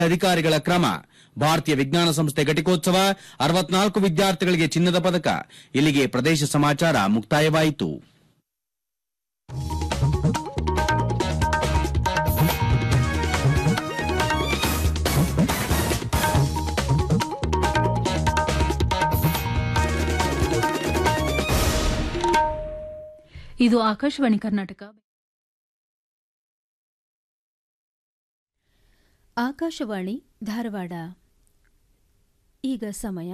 ಅಧಿಕಾರಿಗಳ ಕ್ರಮ ಭಾರತೀಯ ವಿಜ್ಞಾನ ಸಂಸ್ಥೆ ಘಟಿಕೋತ್ಸವ ಅರವತ್ನಾಲ್ಕು ವಿದ್ಯಾರ್ಥಿಗಳಿಗೆ ಚಿನ್ನದ ಪದಕ ಇಲ್ಲಿಗೆ ಪ್ರದೇಶ ಸಮಾಚಾರ ಮುಕ್ತಾಯವಾಯಿತು ಇದು ಆಕಾಶವಾಣಿ ಕರ್ನಾಟಕ ಆಕಾಶವಾಣಿ ಧಾರವಾಡ ಈಗ ಸಮಯ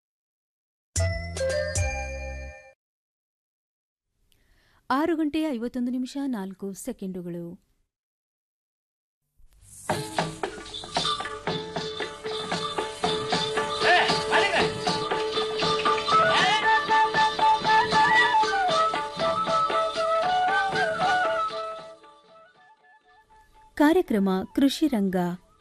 ಆರು ಗಂಟೆ ಐವತ್ತೊಂದು ನಿಮಿಷ ನಾಲ್ಕು ಸೆಕೆಂಡುಗಳು ಕಾರ್ಯಕ್ರಮ ಕೃಷಿ ರಂಗ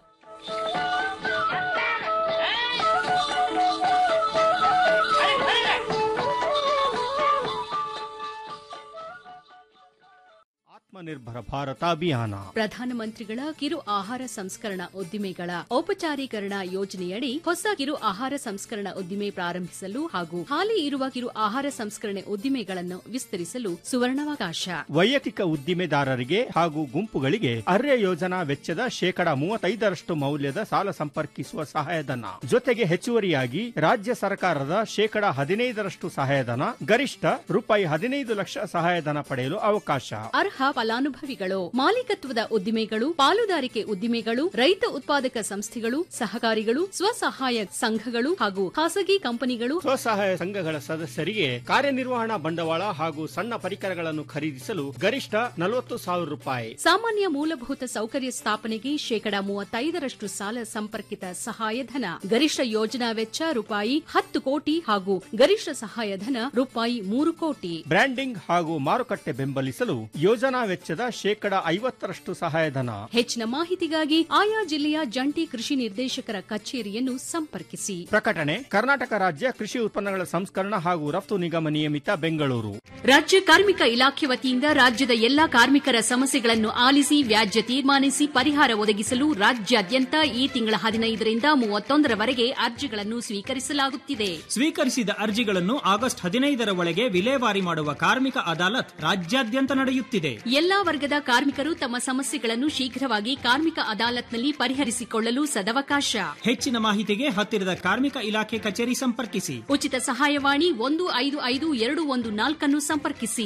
ಆತ್ಮನಿರ್ಭರ ಭಾರತ ಅಭಿಯಾನ ಪ್ರಧಾನಮಂತ್ರಿಗಳ ಕಿರು ಆಹಾರ ಸಂಸ್ಕರಣಾ ಉದ್ದಿಮೆಗಳ ಔಪಚಾರೀಕರಣ ಯೋಜನೆಯಡಿ ಹೊಸ ಕಿರು ಆಹಾರ ಸಂಸ್ಕರಣಾ ಉದ್ದಿಮೆ ಪ್ರಾರಂಭಿಸಲು ಹಾಗೂ ಹಾಲಿ ಇರುವ ಕಿರು ಆಹಾರ ಸಂಸ್ಕರಣೆ ಉದ್ದಿಮೆಗಳನ್ನು ವಿಸ್ತರಿಸಲು ಸುವರ್ಣಾವಕಾಶ ವೈಯಕ್ತಿಕ ಉದ್ದಿಮೆದಾರರಿಗೆ ಹಾಗೂ ಗುಂಪುಗಳಿಗೆ ಅರ್ಯ ಯೋಜನಾ ವೆಚ್ಚದ ಶೇಕಡ ಮೂವತ್ತೈದರಷ್ಟು ಮೌಲ್ಯದ ಸಾಲ ಸಂಪರ್ಕಿಸುವ ಸಹಾಯಧನ ಜೊತೆಗೆ ಹೆಚ್ಚುವರಿಯಾಗಿ ರಾಜ್ಯ ಸರ್ಕಾರದ ಶೇಕಡ ಹದಿನೈದರಷ್ಟು ಸಹಾಯಧನ ಗರಿಷ್ಠ ರೂಪಾಯಿ ಹದಿನೈದು ಲಕ್ಷ ಸಹಾಯಧನ ಪಡೆಯಲು ಅವಕಾಶ ಅರ್ಹ ಫಲಾನುಭವಿಗಳು ಮಾಲೀಕತ್ವದ ಉದ್ದಿಮೆಗಳು ಪಾಲುದಾರಿಕೆ ಉದ್ದಿಮೆಗಳು ರೈತ ಉತ್ಪಾದಕ ಸಂಸ್ಥೆಗಳು ಸಹಕಾರಿಗಳು ಸ್ವಸಹಾಯ ಸಂಘಗಳು ಹಾಗೂ ಖಾಸಗಿ ಕಂಪನಿಗಳು ಸ್ವಸಹಾಯ ಸಂಘಗಳ ಸದಸ್ಯರಿಗೆ ಕಾರ್ಯನಿರ್ವಹಣಾ ಬಂಡವಾಳ ಹಾಗೂ ಸಣ್ಣ ಪರಿಕರಗಳನ್ನು ಖರೀದಿಸಲು ಗರಿಷ್ಠ ನಲವತ್ತು ಸಾವಿರ ರೂಪಾಯಿ ಸಾಮಾನ್ಯ ಮೂಲಭೂತ ಸೌಕರ್ಯ ಸ್ಥಾಪನೆಗೆ ಶೇಕಡ ಮೂವತ್ತೈದರಷ್ಟು ಸಾಲ ಸಂಪರ್ಕಿತ ಸಹಾಯಧನ ಗರಿಷ್ಠ ಯೋಜನಾ ವೆಚ್ಚ ರೂಪಾಯಿ ಹತ್ತು ಕೋಟಿ ಹಾಗೂ ಗರಿಷ್ಠ ಸಹಾಯಧನ ರೂಪಾಯಿ ಮೂರು ಕೋಟಿ ಬ್ರ್ಯಾಂಡಿಂಗ್ ಹಾಗೂ ಮಾರುಕಟ್ಟೆ ಬೆಂಬಲಿಸಲು ಯೋಜನಾ ವೆಚ್ಚದ ಶೇಕಡ ಐವತ್ತರಷ್ಟು ಸಹಾಯಧನ ಹೆಚ್ಚಿನ ಮಾಹಿತಿಗಾಗಿ ಆಯಾ ಜಿಲ್ಲೆಯ ಜಂಟಿ ಕೃಷಿ ನಿರ್ದೇಶಕರ ಕಚೇರಿಯನ್ನು ಸಂಪರ್ಕಿಸಿ ಪ್ರಕಟಣೆ ಕರ್ನಾಟಕ ರಾಜ್ಯ ಕೃಷಿ ಉತ್ಪನ್ನಗಳ ಸಂಸ್ಕರಣ ಹಾಗೂ ರಫ್ತು ನಿಗಮ ನಿಯಮಿತ ಬೆಂಗಳೂರು ರಾಜ್ಯ ಕಾರ್ಮಿಕ ಇಲಾಖೆ ವತಿಯಿಂದ ರಾಜ್ಯದ ಎಲ್ಲಾ ಕಾರ್ಮಿಕರ ಸಮಸ್ಯೆಗಳನ್ನು ಆಲಿಸಿ ವ್ಯಾಜ್ಯ ತೀರ್ಮಾನಿಸಿ ಪರಿಹಾರ ಒದಗಿಸಲು ರಾಜ್ಯಾದ್ಯಂತ ಈ ತಿಂಗಳ ಹದಿನೈದರಿಂದ ಮೂವತ್ತೊಂದರವರೆಗೆ ಅರ್ಜಿಗಳನ್ನು ಸ್ವೀಕರಿಸಲಾಗುತ್ತಿದೆ ಸ್ವೀಕರಿಸಿದ ಅರ್ಜಿಗಳನ್ನು ಆಗಸ್ಟ್ ಹದಿನೈದರ ಒಳಗೆ ವಿಲೇವಾರಿ ಮಾಡುವ ಕಾರ್ಮಿಕ ಅದಾಲತ್ ರಾಜ್ಯಾದ್ಯಂತ ನಡೆಯುತ್ತಿದೆ ಎಲ್ಲಾ ವರ್ಗದ ಕಾರ್ಮಿಕರು ತಮ್ಮ ಸಮಸ್ಯೆಗಳನ್ನು ಶೀಘ್ರವಾಗಿ ಕಾರ್ಮಿಕ ಅದಾಲತ್ನಲ್ಲಿ ಪರಿಹರಿಸಿಕೊಳ್ಳಲು ಸದವಕಾಶ ಹೆಚ್ಚಿನ ಮಾಹಿತಿಗೆ ಹತ್ತಿರದ ಕಾರ್ಮಿಕ ಇಲಾಖೆ ಕಚೇರಿ ಸಂಪರ್ಕಿಸಿ ಉಚಿತ ಸಹಾಯವಾಣಿ ಒಂದು ಐದು ಐದು ಎರಡು ಒಂದು ನಾಲ್ಕನ್ನು ಸಂಪರ್ಕಿಸಿ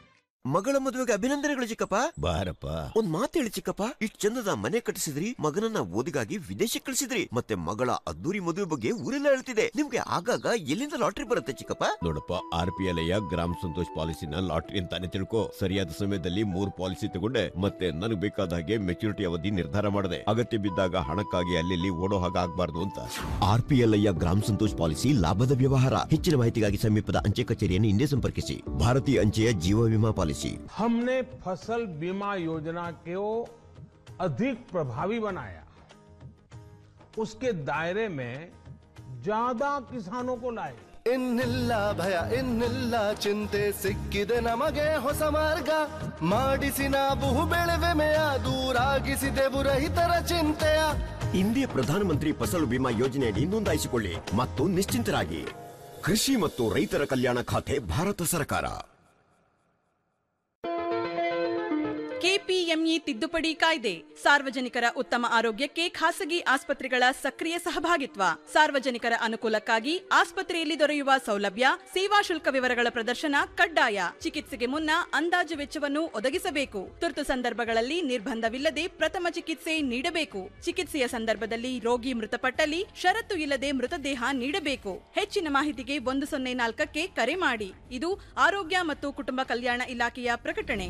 ಮಗಳ ಮದುವೆಗೆ ಅಭಿನಂದನೆಗಳು ಚಿಕ್ಕಪ್ಪ ಬಾರಪ್ಪ ಒಂದ್ ಮಾತು ಹೇಳಿ ಚಿಕ್ಕಪ್ಪ ಇಷ್ಟ್ ಚಂದದ ಮನೆ ಕಟ್ಟಿಸಿದ್ರಿ ಮಗನನ್ನ ಓದಿಗಾಗಿ ವಿದೇಶಕ್ಕೆ ಕಳಿಸಿದ್ರಿ ಮತ್ತೆ ಮಗಳ ಅದ್ದೂರಿ ಮದುವೆ ಬಗ್ಗೆ ಊರೆಲ್ಲ ಹೇಳ್ತಿದೆ ನಿಮ್ಗೆ ಆಗಾಗ ಎಲ್ಲಿಂದ ಲಾಟ್ರಿ ಬರುತ್ತೆ ಚಿಕ್ಕಪ್ಪ ನೋಡಪ್ಪ ಆರ್ ಪಿ ಎಲ್ ಗ್ರಾಮ ಸಂತೋಷ್ ಪಾಲಿಸಿನ ಲಾಟ್ರಿ ಅಂತಾನೆ ತಿಳ್ಕೊ ಸರಿಯಾದ ಸಮಯದಲ್ಲಿ ಮೂರ್ ಪಾಲಿಸಿ ತಗೊಂಡೆ ಮತ್ತೆ ನನಗೆ ಬೇಕಾದ ಹಾಗೆ ಮೆಚುರಿಟಿ ಅವಧಿ ನಿರ್ಧಾರ ಮಾಡಿದೆ ಅಗತ್ಯ ಬಿದ್ದಾಗ ಹಣಕ್ಕಾಗಿ ಅಲ್ಲಿ ಓಡೋ ಹಾಗೆ ಆಗ್ಬಾರ್ದು ಅಂತ ಆರ್ ಪಿ ಎಲ್ ಗ್ರಾಮ ಸಂತೋಷ್ ಪಾಲಿಸಿ ಲಾಭದ ವ್ಯವಹಾರ ಹೆಚ್ಚಿನ ಮಾಹಿತಿಗಾಗಿ ಸಮೀಪದ ಅಂಚೆ ಕಚೇರಿಯನ್ನು ಹಿಂದೆ ಸಂಪರ್ಕಿಸಿ ಭಾರತೀಯ ಅಂಚೆಯ ಜೀವ ವಿಮಾ ಪಾಲಿಸಿ हमने फसल बीमा योजना को अधिक प्रभावी बनाया उसके दायरे में ज्यादा किसानों को लाए ಇನ್ನಿಲ್ಲ ಭಯ ಇನ್ನಿಲ್ಲ ಚಿಂತೆ ಸಿಕ್ಕಿದೆ ನಮಗೆ ಹೊಸ ಮಾರ್ಗ ಮಾಡಿಸಿ ನಾವು ಬೆಳೆವೆಮೆಯ ದೂರಾಗಿಸಿದೆವು ರೈತರ ಚಿಂತೆಯ ಇಂದಿಯ ಪ್ರಧಾನಮಂತ್ರಿ ಫಸಲು ಬಿಮಾ ಯೋಜನೆಯಡಿ ನೋಂದಾಯಿಸಿಕೊಳ್ಳಿ ಮತ್ತು ನಿಶ್ಚಿಂತರಾಗಿ ಕೃಷಿ ಮತ್ತು ರೈತರ ಕಲ್ಯಾಣ ಖಾತೆ ಭಾರತ ಸರ್ಕಾರ ಕೆಪಿಎಂಇ ತಿದ್ದುಪಡಿ ಕಾಯ್ದೆ ಸಾರ್ವಜನಿಕರ ಉತ್ತಮ ಆರೋಗ್ಯಕ್ಕೆ ಖಾಸಗಿ ಆಸ್ಪತ್ರೆಗಳ ಸಕ್ರಿಯ ಸಹಭಾಗಿತ್ವ ಸಾರ್ವಜನಿಕರ ಅನುಕೂಲಕ್ಕಾಗಿ ಆಸ್ಪತ್ರೆಯಲ್ಲಿ ದೊರೆಯುವ ಸೌಲಭ್ಯ ಸೇವಾ ಶುಲ್ಕ ವಿವರಗಳ ಪ್ರದರ್ಶನ ಕಡ್ಡಾಯ ಚಿಕಿತ್ಸೆಗೆ ಮುನ್ನ ಅಂದಾಜು ವೆಚ್ಚವನ್ನು ಒದಗಿಸಬೇಕು ತುರ್ತು ಸಂದರ್ಭಗಳಲ್ಲಿ ನಿರ್ಬಂಧವಿಲ್ಲದೆ ಪ್ರಥಮ ಚಿಕಿತ್ಸೆ ನೀಡಬೇಕು ಚಿಕಿತ್ಸೆಯ ಸಂದರ್ಭದಲ್ಲಿ ರೋಗಿ ಮೃತಪಟ್ಟಲ್ಲಿ ಷರತ್ತು ಇಲ್ಲದೆ ಮೃತದೇಹ ನೀಡಬೇಕು ಹೆಚ್ಚಿನ ಮಾಹಿತಿಗೆ ಒಂದು ಸೊನ್ನೆ ನಾಲ್ಕಕ್ಕೆ ಕರೆ ಮಾಡಿ ಇದು ಆರೋಗ್ಯ ಮತ್ತು ಕುಟುಂಬ ಕಲ್ಯಾಣ ಇಲಾಖೆಯ ಪ್ರಕಟಣೆ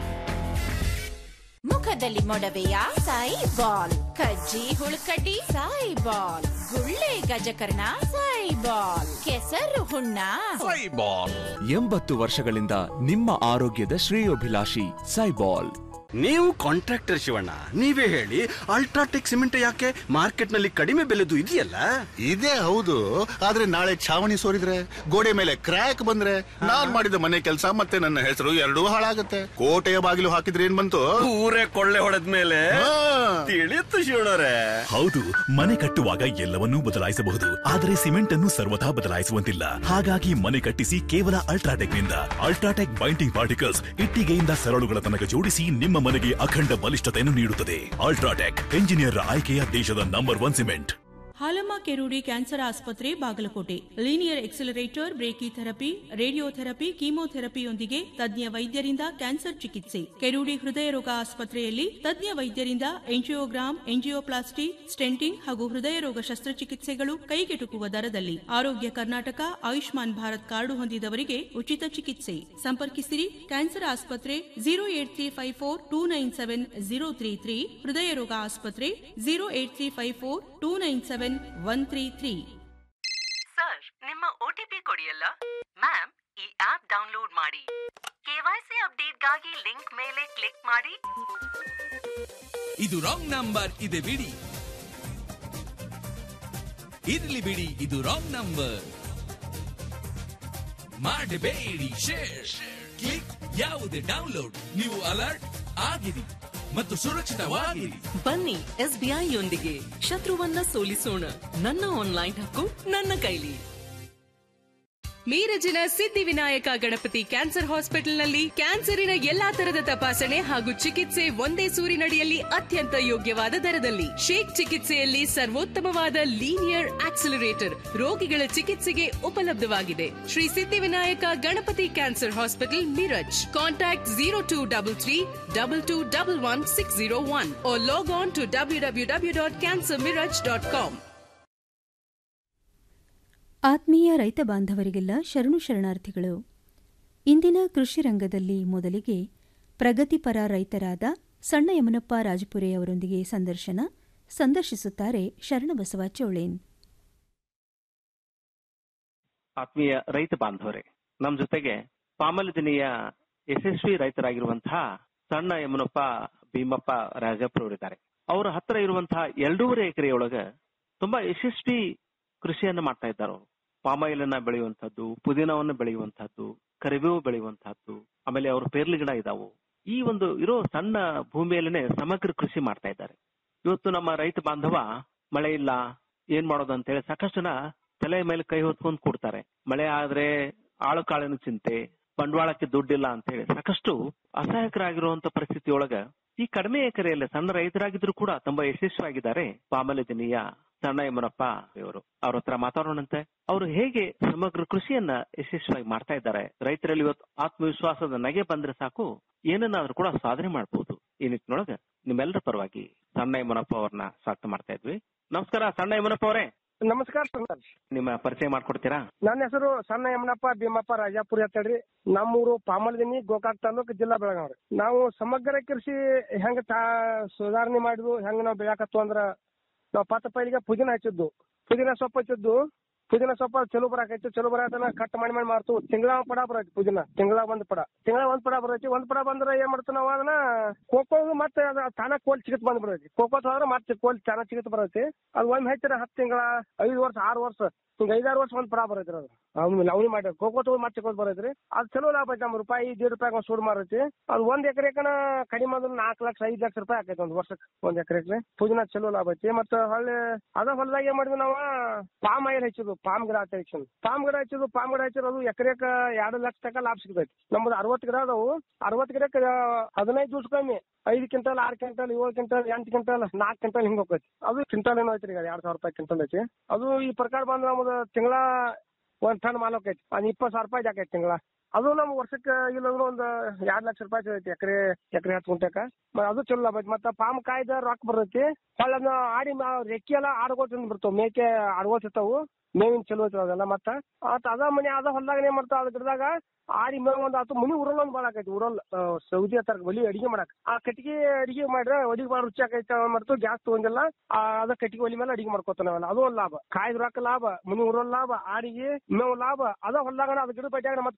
ಮುಖದಲ್ಲಿ ಮೊಡವೆಯ ಸಾಯಿ ಬಾಲ್ ಕಜ್ಜಿ ಹುಳುಕಡ್ಡಿ ಸಾಯಿ ಬಾಲ್ ಗುಳ್ಳೆ ಗಜಕರ್ಣ ಸಾಯಿ ಬಾಲ್ ಕೆಸರು ಹುಣ್ಣ ಎಂಬತ್ತು ವರ್ಷಗಳಿಂದ ನಿಮ್ಮ ಆರೋಗ್ಯದ ಶ್ರೇಯೋಭಿಲಾಷಿ ಸೈಬಾಲ್ ನೀವು ಕಾಂಟ್ರಾಕ್ಟರ್ ಶಿವಣ್ಣ ನೀವೇ ಹೇಳಿ ಅಲ್ಟ್ರಾಟೆಕ್ ಸಿಮೆಂಟ್ ಯಾಕೆ ಮಾರ್ಕೆಟ್ ನಲ್ಲಿ ಕಡಿಮೆ ಬೆಲೆದು ಇದೆಯಲ್ಲ ಇದೇ ಹೌದು ಆದ್ರೆ ನಾಳೆ ಛಾವಣಿ ಸೋರಿದ್ರೆ ಗೋಡೆ ಮೇಲೆ ಕ್ರ್ಯಾಕ್ ಬಂದ್ರೆ ನಾನ್ ಮಾಡಿದ ಮನೆ ಕೆಲಸ ಮತ್ತೆ ನನ್ನ ಹೆಸರು ಎರಡೂ ಹಾಳಾಗತ್ತೆ ಕೋಟೆಯ ಬಾಗಿಲು ಹಾಕಿದ್ರೆ ಏನ್ ಬಂತು ಊರೇ ಕೊಳ್ಳೆ ಹೊಡೆದ ಮೇಲೆ ತಿಳಿಯುತ್ತು ಶಿವಣ್ಣರೇ ಹೌದು ಮನೆ ಕಟ್ಟುವಾಗ ಎಲ್ಲವನ್ನೂ ಬದಲಾಯಿಸಬಹುದು ಆದರೆ ಸಿಮೆಂಟ್ ಅನ್ನು ಸರ್ವಥಾ ಬದಲಾಯಿಸುವಂತಿಲ್ಲ ಹಾಗಾಗಿ ಮನೆ ಕಟ್ಟಿಸಿ ಕೇವಲ ಅಲ್ಟ್ರಾಟೆಕ್ ನಿಂದ ಅಲ್ಟ್ರಾಟೆಕ್ ಬೈಂಡಿಂಗ್ ಪಾರ್ಟಿಕಲ್ಸ್ ಇಟ್ಟಿಗೆಯಿಂದ ಸರಳುಗಳ ತನಕ ಜೋಡಿಸಿ ನಿಮ್ಮ ಮನೆಗೆ ಅಖಂಡ ಬಲಿಷ್ಠತೆಯನ್ನು ನೀಡುತ್ತದೆ ಅಲ್ಟ್ರಾಟೆಕ್ ಎಂಜಿನಿಯರ್ ಆಯ್ಕೆಯ ದೇಶದ number one cement Hallamma Kerudi cancer ಆಸ್ಪತ್ರೆ Bagalkote linear accelerator brachytherapy radiotherapy ಕೀಮೋಥೆರಪಿಯೊಂದಿಗೆ ತಜ್ಞ ವೈದ್ಯರಿಂದ ಕ್ಯಾನ್ಸರ್ ಚಿಕಿತ್ಸೆ ಕೆರೂಡಿ ಹೃದಯ ರೋಗ ಆಸ್ಪತ್ರೆಯಲ್ಲಿ ತಜ್ಞ ವೈದ್ಯರಿಂದ ಎಂಜಿಯೋಗ್ರಾಮ್ ಎಂಜಿಯೋಪ್ಲಾಸ್ಟಿ ಸ್ಟೆಂಟಿಂಗ್ ಹಾಗೂ ಹೃದಯ ರೋಗ ಶಸ್ತ್ರಚಿಕಿತ್ಸೆಗಳು ಕೈಗೆಟುಕುವ ದರದಲ್ಲಿ ಆರೋಗ್ಯ ಕರ್ನಾಟಕ ಆಯುಷ್ಮಾನ್ ಭಾರತ್ ಕಾರ್ಡು ಹೊಂದಿದವರಿಗೆ ಉಚಿತ ಚಿಕಿತ್ಸೆ ಸಂಪರ್ಕಿಸಿರಿ ಕ್ಯಾನ್ಸರ್ ಆಸ್ಪತ್ರೆ zero eight three five four two nine seven zero three three ಹೃದಯ ರೋಗ ಆಸ್ಪತ್ರೆ zero eight three five four two nine seven one three three sir ನಿಮ್ಮ ಒಟಿಪಿ ಕೊಡಿಯಲ್ಲ ಮ್ಯಾಮ್ ಈ ಆಪ್ ಡೌನ್ಲೋಡ್ ಮಾಡಿ ಕೆವೈಸಿ ಅಪ್ಡೇಟ್ಗಾಗಿ ಲಿಂಕ್ ಮೇಲೆ ಕ್ಲಿಕ್ ಮಾಡಿ ಇದು ರಾಂಗ್ ನಂಬರ್ ಇದೆ ಬಿಡಿ ಇರ್ಲಿ ಬಿಡಿ ಇದು ರಾಂಗ್ ನಂಬರ್ ಮಾಡಬೇಡಿ ಶೇರ್ ಕ್ಲಿಕ್ ಯಾವುದೇ ಡೌನ್ಲೋಡ್ ನೀವು ಅಲರ್ಟ್ ಆಗಿರಿ ಮತ್ತು ಸುರಕ್ಷಿತವಾಗಿರಿ ಬನ್ನಿ ಎಸ್ಬಿಐ ಯೊಂದಿಗೆ ಶತ್ರುವನ್ನ ಸೋಲಿಸೋಣ ನನ್ನ ಆನ್ಲೈನ್ ಹಕ್ಕು ನನ್ನ ಕೈಲಿ ಮೀರಜಿನ ಸಿದ್ಧಿವಿನಾಯಕ ಗಣಪತಿ ಕ್ಯಾನ್ಸರ್ ಹಾಸ್ಪಿಟಲ್ನಲ್ಲಿ ಕ್ಯಾನ್ಸರಿನ ಎಲ್ಲಾ ತರದ ತಪಾಸಣೆ ಹಾಗೂ ಚಿಕಿತ್ಸೆ ಒಂದೇ ಸೂರಿನಡಿಯಲ್ಲಿ ಅತ್ಯಂತ ಯೋಗ್ಯವಾದ ದರದಲ್ಲಿ ಶೇಕ್ ಚಿಕಿತ್ಸೆಯಲ್ಲಿ ಸರ್ವೋತ್ತಮವಾದ ಲೀನಿಯರ್ ಆಕ್ಸಿಲರೇಟರ್ ರೋಗಿಗಳ ಚಿಕಿತ್ಸೆಗೆ ಉಪಲಬ್ಧವಾಗಿದೆ Shri Siddhivinayaka Ganapati cancer hospital Miraj contact zero two double three double two double one six zero one log on to W W W dot cancer Miraj dot com ಆತ್ಮೀಯ ರೈತ ಬಾಂಧವರಿಗೆಲ್ಲ ಶರಣು ಶರಣಾರ್ಥಿಗಳು ಇಂದಿನ ಕೃಷಿ ರಂಗದಲ್ಲಿ ಮೊದಲಿಗೆ ಪ್ರಗತಿಪರ ರೈತರಾದ ಸಣ್ಣ ಯಮನಪ್ಪ ರಾಜಪುರೆ ಅವರೊಂದಿಗೆ ಸಂದರ್ಶನ ಸಂದರ್ಶಿಸುತ್ತಾರೆ ಶರಣಬಸವ ಚೋಳೇನ್ ಆತ್ಮೀಯ ರೈತ ಬಾಂಧವರೇ ನಮ್ಮ ಜೊತೆಗೆ ಪಾಮಲದಿನಿಯ ಯಶಸ್ವಿ ರೈತರಾಗಿರುವಂತಹ ಸಣ್ಣ ಯಮನಪ್ಪ ಭೀಮಪ್ಪ ರಾಜಪುರ ಅವರಿದ್ದಾರೆ ಅವರ ಹತ್ರ ಇರುವಂತಹ ಎರಡೂವರೆ ಎಕರೆಯೊಳಗ ತುಂಬಾ ಯಶಸ್ವಿ ಕೃಷಿಯನ್ನ ಮಾಡ್ತಾ ಇದ್ದಾರೆ ಅವರು ಪಾಮಾಯಿಲ್ ಅನ್ನ ಬೆಳೆಯುವಂತಹದ್ದು ಪುದೀನವನ್ನು ಬೆಳೆಯುವಂತಹದ್ದು ಕರಿಬೇವು ಬೆಳೆಯುವಂತಹದ್ದು ಆಮೇಲೆ ಅವ್ರ ಪೇರ್ಲಿ ಗಿಡ ಇದಾವು ಈ ಒಂದು ಇರೋ ಸಣ್ಣ ಭೂಮಿಯಲ್ಲೇನೆ ಸಮಗ್ರ ಕೃಷಿ ಮಾಡ್ತಾ ಇದ್ದಾರೆ ಇವತ್ತು ನಮ್ಮ ರೈತ ಬಾಂಧವ ಮಳೆ ಇಲ್ಲ ಏನ್ ಮಾಡೋದು ಅಂತ ಹೇಳಿ ಸಾಕಷ್ಟು ಜನ ತಲೆ ಮೇಲೆ ಕೈ ಹೊತ್ಕೊಂಡ್ ಕೂಡ್ತಾರೆ ಮಳೆ ಆದ್ರೆ ಆಳು ಕಾಳಿನ ಚಿಂತೆ ಬಂಡವಾಳಕ್ಕೆ ದುಡ್ಡಿಲ್ಲ ಅಂತ ಹೇಳಿ ಸಾಕಷ್ಟು ಅಸಹಾಯಕರಾಗಿರುವಂತ ಪರಿಸ್ಥಿತಿಯೊಳಗ ಈ ಕಡಿಮೆ ಎಕರೆಯಲ್ಲಿ ಸಣ್ಣ ರೈತರಾಗಿದ್ರು ಕೂಡ ತುಂಬಾ ಯಶಸ್ವಿಯಾಗಿದ್ದಾರೆ ಪಾಮಲಜನೀಯ ಸಣ್ಣ ಯಮನಪ್ಪ ಇವರು ಅವ್ರ ಹತ್ರ ಮಾತಾಡೋಣಂತೆ ಅವರು ಹೇಗೆ ಸಮಗ್ರ ಕೃಷಿಯನ್ನ ಯಶಸ್ವಿಯಾಗಿ ಮಾಡ್ತಾ ಇದ್ದಾರೆ ರೈತರಲ್ಲಿ ಇವತ್ತು ಆತ್ಮವಿಶ್ವಾಸದ ನಗೆ ಬಂದ್ರೆ ಸಾಕು ಏನನ್ನಾದ್ರೂ ಕೂಡ ಸಾಧನೆ ಮಾಡಬಹುದು ಈ ನಿಟ್ಟಿನೊಳಗ ನಿಮ್ಮೆಲ್ಲರ ಪರವಾಗಿ ಸಣ್ಣ ಯಮನಪ್ಪ ಅವ್ರನ್ನ ಸ್ವಾಗತ ಮಾಡ್ತಾ ಇದ್ವಿ ನಮಸ್ಕಾರ ಸಣ್ಣ ಯಮನಪ್ಪ ಅವರೇ ನಮಸ್ಕಾರ ಸರ್ ನಿಮ್ಮ ಪರಿಚಯ ಮಾಡ್ಕೊಡ್ತೀರಾ ನನ್ನ ಹೆಸರು ಸಣ್ಣ ಯಮನಪ್ಪ ಭೀಮಪ್ಪ ರಾಜಾಪುರಿ ಅಂತ ಹೇಳ್ರಿ ನಮ್ಮೂರು ಪಾಮಲ್ದಿನಿ ಗೋಕಾಕ್ ತಾಲೂಕ್ ಜಿಲ್ಲಾ ಬೆಳಗಾವಿ ನಾವು ಸಮಗ್ರ ಕೃಷಿ ಹೆಂಗ ತಾ ಸುಧಾರಣೆ ಮಾಡಿದ್ವು ಹೆಂಗ ನಾವು ಬೆಳ್ಯಾಕತ್ತು ಅಂದ್ರ ನಾವು ಪತ್ತ ಪೈಲಿಗೆ ಪುದೀನ ಹಚ್ಚಿದ್ದು ಪುದೀನ ಸೊಪ್ಪು ಹಚ್ಚಿದ್ದು ಪುದೀನ ಸೊಪ್ಪ ಚಲೋ ಬರಾಕೈತಿ ಚಲೋ ಬರಾತನ ಕಟ್ ಮಾಡಿ ಮಾಡಿ ಮಾರ್ತು ತಿಂಗಳ ಪಡ ಬರೈತಿ ಪುದೀನ ತಿಂಗಳ ಒಂದ್ ಪಡ ತಿಂಗಳ ಒಂದ್ ಪಡ ಬರೈತಿ ಒಂದ್ ಪಡ ಬಂದ್ರ ಏನ್ ಮಾಡ್ತೀವಿ ನಾವು ಅದನ್ನ ಕೋಕೋ ಮತ್ತೆ ಅದ ತಾನ ಕೋಲ್ ಚಿಕಿತ್ ಬಂದ್ ಬರೈತಿ ಕೋಕೋ ಹೋದ್ರ ಮತ್ತೆ ಕೋಲ್ ತಾನ ಚಿಕಿತ್ ಬರೈತಿ ಅದು ಒಂದ್ ಹೆಚ್ಚಿರ ಹತ್ತು ತಿಂಗಳ ಐದು ವರ್ಷ ಆರು ವರ್ಷ ಹಿಂಗ ಐದಾರು ವರ್ಷ ಒಂದ್ ಪಡ ಬರೈತ್ರಿ ಅದು ಅವ್ನು ಲವಣಿ ಮಾಡಿ ಕೋಕೋ ತಗೊಂಡ್ ಮತ್ತೆ ಚಿಕೋತ್ ಬರೈತ್ರಿ ಅದ್ ಚಲೋ ಲಾಭ ಐತಿ ನಮ್ ರೂಪಾಯಿ ದೇಡ್ ರೂಪಾಯಿ ಒಂದ್ ಸೂಡ್ ಮಾರೈತಿ ಅದು ಒಂದ್ ಎಕರೆಕನ ಕಡಿಮೆ ಅಂದ್ರೆ ನಾಲ್ಕು ಲಕ್ಷ ಐದ್ ಲಕ್ಷ ರೂಪಾಯಿ ಆಕೈತಿ ಒಂದ್ ವರ್ಷಕ್ಕೆ ಒಂದ್ ಎಕರೆಗೆ ಪುದೀನ ಚಲೋ ಲಾಭ ಐತಿ ಮತ್ತ ಹೊಳ್ಳಿ ಅದ ಹೊಲದಾಗ ಏನ್ ಮಾಡಿದ್ವಿ ನಾವು ಪಾಮ್ ಆಯಿಲ್ ಹಚ್ಚಿದ್ವು ಪಾಮ್ ಗಿಡ ಅಂತ ಹಚ್ಚಿದ್ವು ಪಾಮ್ ಗಿಡ ಹಚ್ಚಿದ್ವು ಪಾಮ್ ಗಿಡ ಹಚ್ಚಿರೋದು ಎಕರೆಕ ಎರಡು ಲಕ್ಷ ತನಕ ಲಾಭ ಸಿಗ್ತೈತಿ ನಮ್ದು ಅರವತ್ತು ಗಿಡ ಅದಾವು ಅರವತ್ತು ಗಿಡಕ್ಕೆ ಹದಿನೈದು ದಿವಸ ಕಮ್ಮಿ ಐದು ಕ್ವಿಂಟಲ್ ಆರು ಕ್ವಿಂಟಲ್ ಏಳು ಕ್ವಿಂಟಲ್ ಎಂಟು ಕ್ವಿಂಟಲ್ ನಾಲ್ಕು ಕ್ವಿಂಟಲ್ ಹಿಂಗ್ ಹೋಗೈತಿ ಅದು ಕ್ವಿಂಟಲ್ ಏನೋ ಐತ್ರಿ ಈಗ ಎರಡ್ ಸಾವಿರ ರೂಪಾಯಿ ಕ್ವಿಂಟಲ್ ಐತಿ ಅದು ಈ ಪ್ರಕಾರ ಬಂದ್ ನಮ್ದು ತಿಂಗಳ ಒಂದ್ ಟನ್ ಮಾಲ್ ಹೋಗೈತಿ ಅದ್ ಇಪ್ಪತ್ತು ಸಾವಿರ ರೂಪಾಯಿ ಜಾಕೈತಿ ತಿಂಗಳ ಅದು ನಮ್ ವರ್ಷಕ್ಕೆ ಇಲ್ಲಂದ್ರೆ ಒಂದು ಎರಡ್ ಲಕ್ಷ ರೂಪಾಯಿ ಸಿಗೈತಿ ಎಕರೆ ಎಕರೆ ಹತ್ತು ಗುಂಟೆಕ ಮ- ಅದು ಚಲೋ ಲಾಭ ಐತಿ ಮತ್ತ ಪಾಮ್ ಕಾಯ್ದ ರೊಕ್ಕ ಬರ್ತೈತಿ ಹೊಳ್ಳ ಆಡಿ ಮ- ರೆಕ್ಕಿ ಎಲ್ಲ ಆಡ್ಗೋಲ್ ತಿಂದ್ ಬಿಡ್ತಾವ ಮೇಕೆ ಆಡ್ಗೋಲ್ ಸಿಗ್ತಾವು ಮೇವಿನ ಚಲೋ ಐತಿ ಅದೆಲ್ಲ ಮತ್ತ ಆತ ಅದ ಮನೆ ಅದ ಹೊಲ್ದಾಗ ಏನ್ ಮಾಡ್ತಾವ ಅದ ಗಿಡದಾಗ ಆಡಿ ಮೇವ್ ಒಂದ್ ಆತು ಮುನಿ ಉರಲ್ ಒಂದ್ ಬಾಳ ಆಕೈತಿ ಉರಲ್ ಆ, ಸೌದಿ ಹತ್ತಾರ ಒಲಿ ಅಡಿಗೆ ಮಾಡಕ್ ಆ ಕಟ್ಟಿಗೆ ಅಡಿಗೆ ಮಾಡ್ರೆ ಒಲಿಗೆ ಬಾಳ ರುಚಿ ಆಕೈತಿ ಮಾಡ್ತು ಗ್ಯಾಸ್ ತಗೊಂಡಿಲ್ಲ ಆ, ಅದ ಕಟ್ಟಿಗೆ ಒಲಿ ಮೇಲೆ ಅಡಿಗೆ ಮಾಡ್ಕೊತಾನ ನಾವೆಲ್ಲ ಅದು ಒಂದ್ ಲಾಭ ಕಾಯ್ದ ರೊಕ್ಕ ಲಾಭ ಮುನಿ ಉರಲ್ ಲಾಭ ಆಡಿಗೆ ಮೇವ್ ಲಾಭ ಅದ ಹೊಲ್ದಾಗ ಅದ ಗಿಡ ಬಡ್ಯಾಗ ಮತ್ತೆ ಪುದೀನ ಸೊಪ್ಪು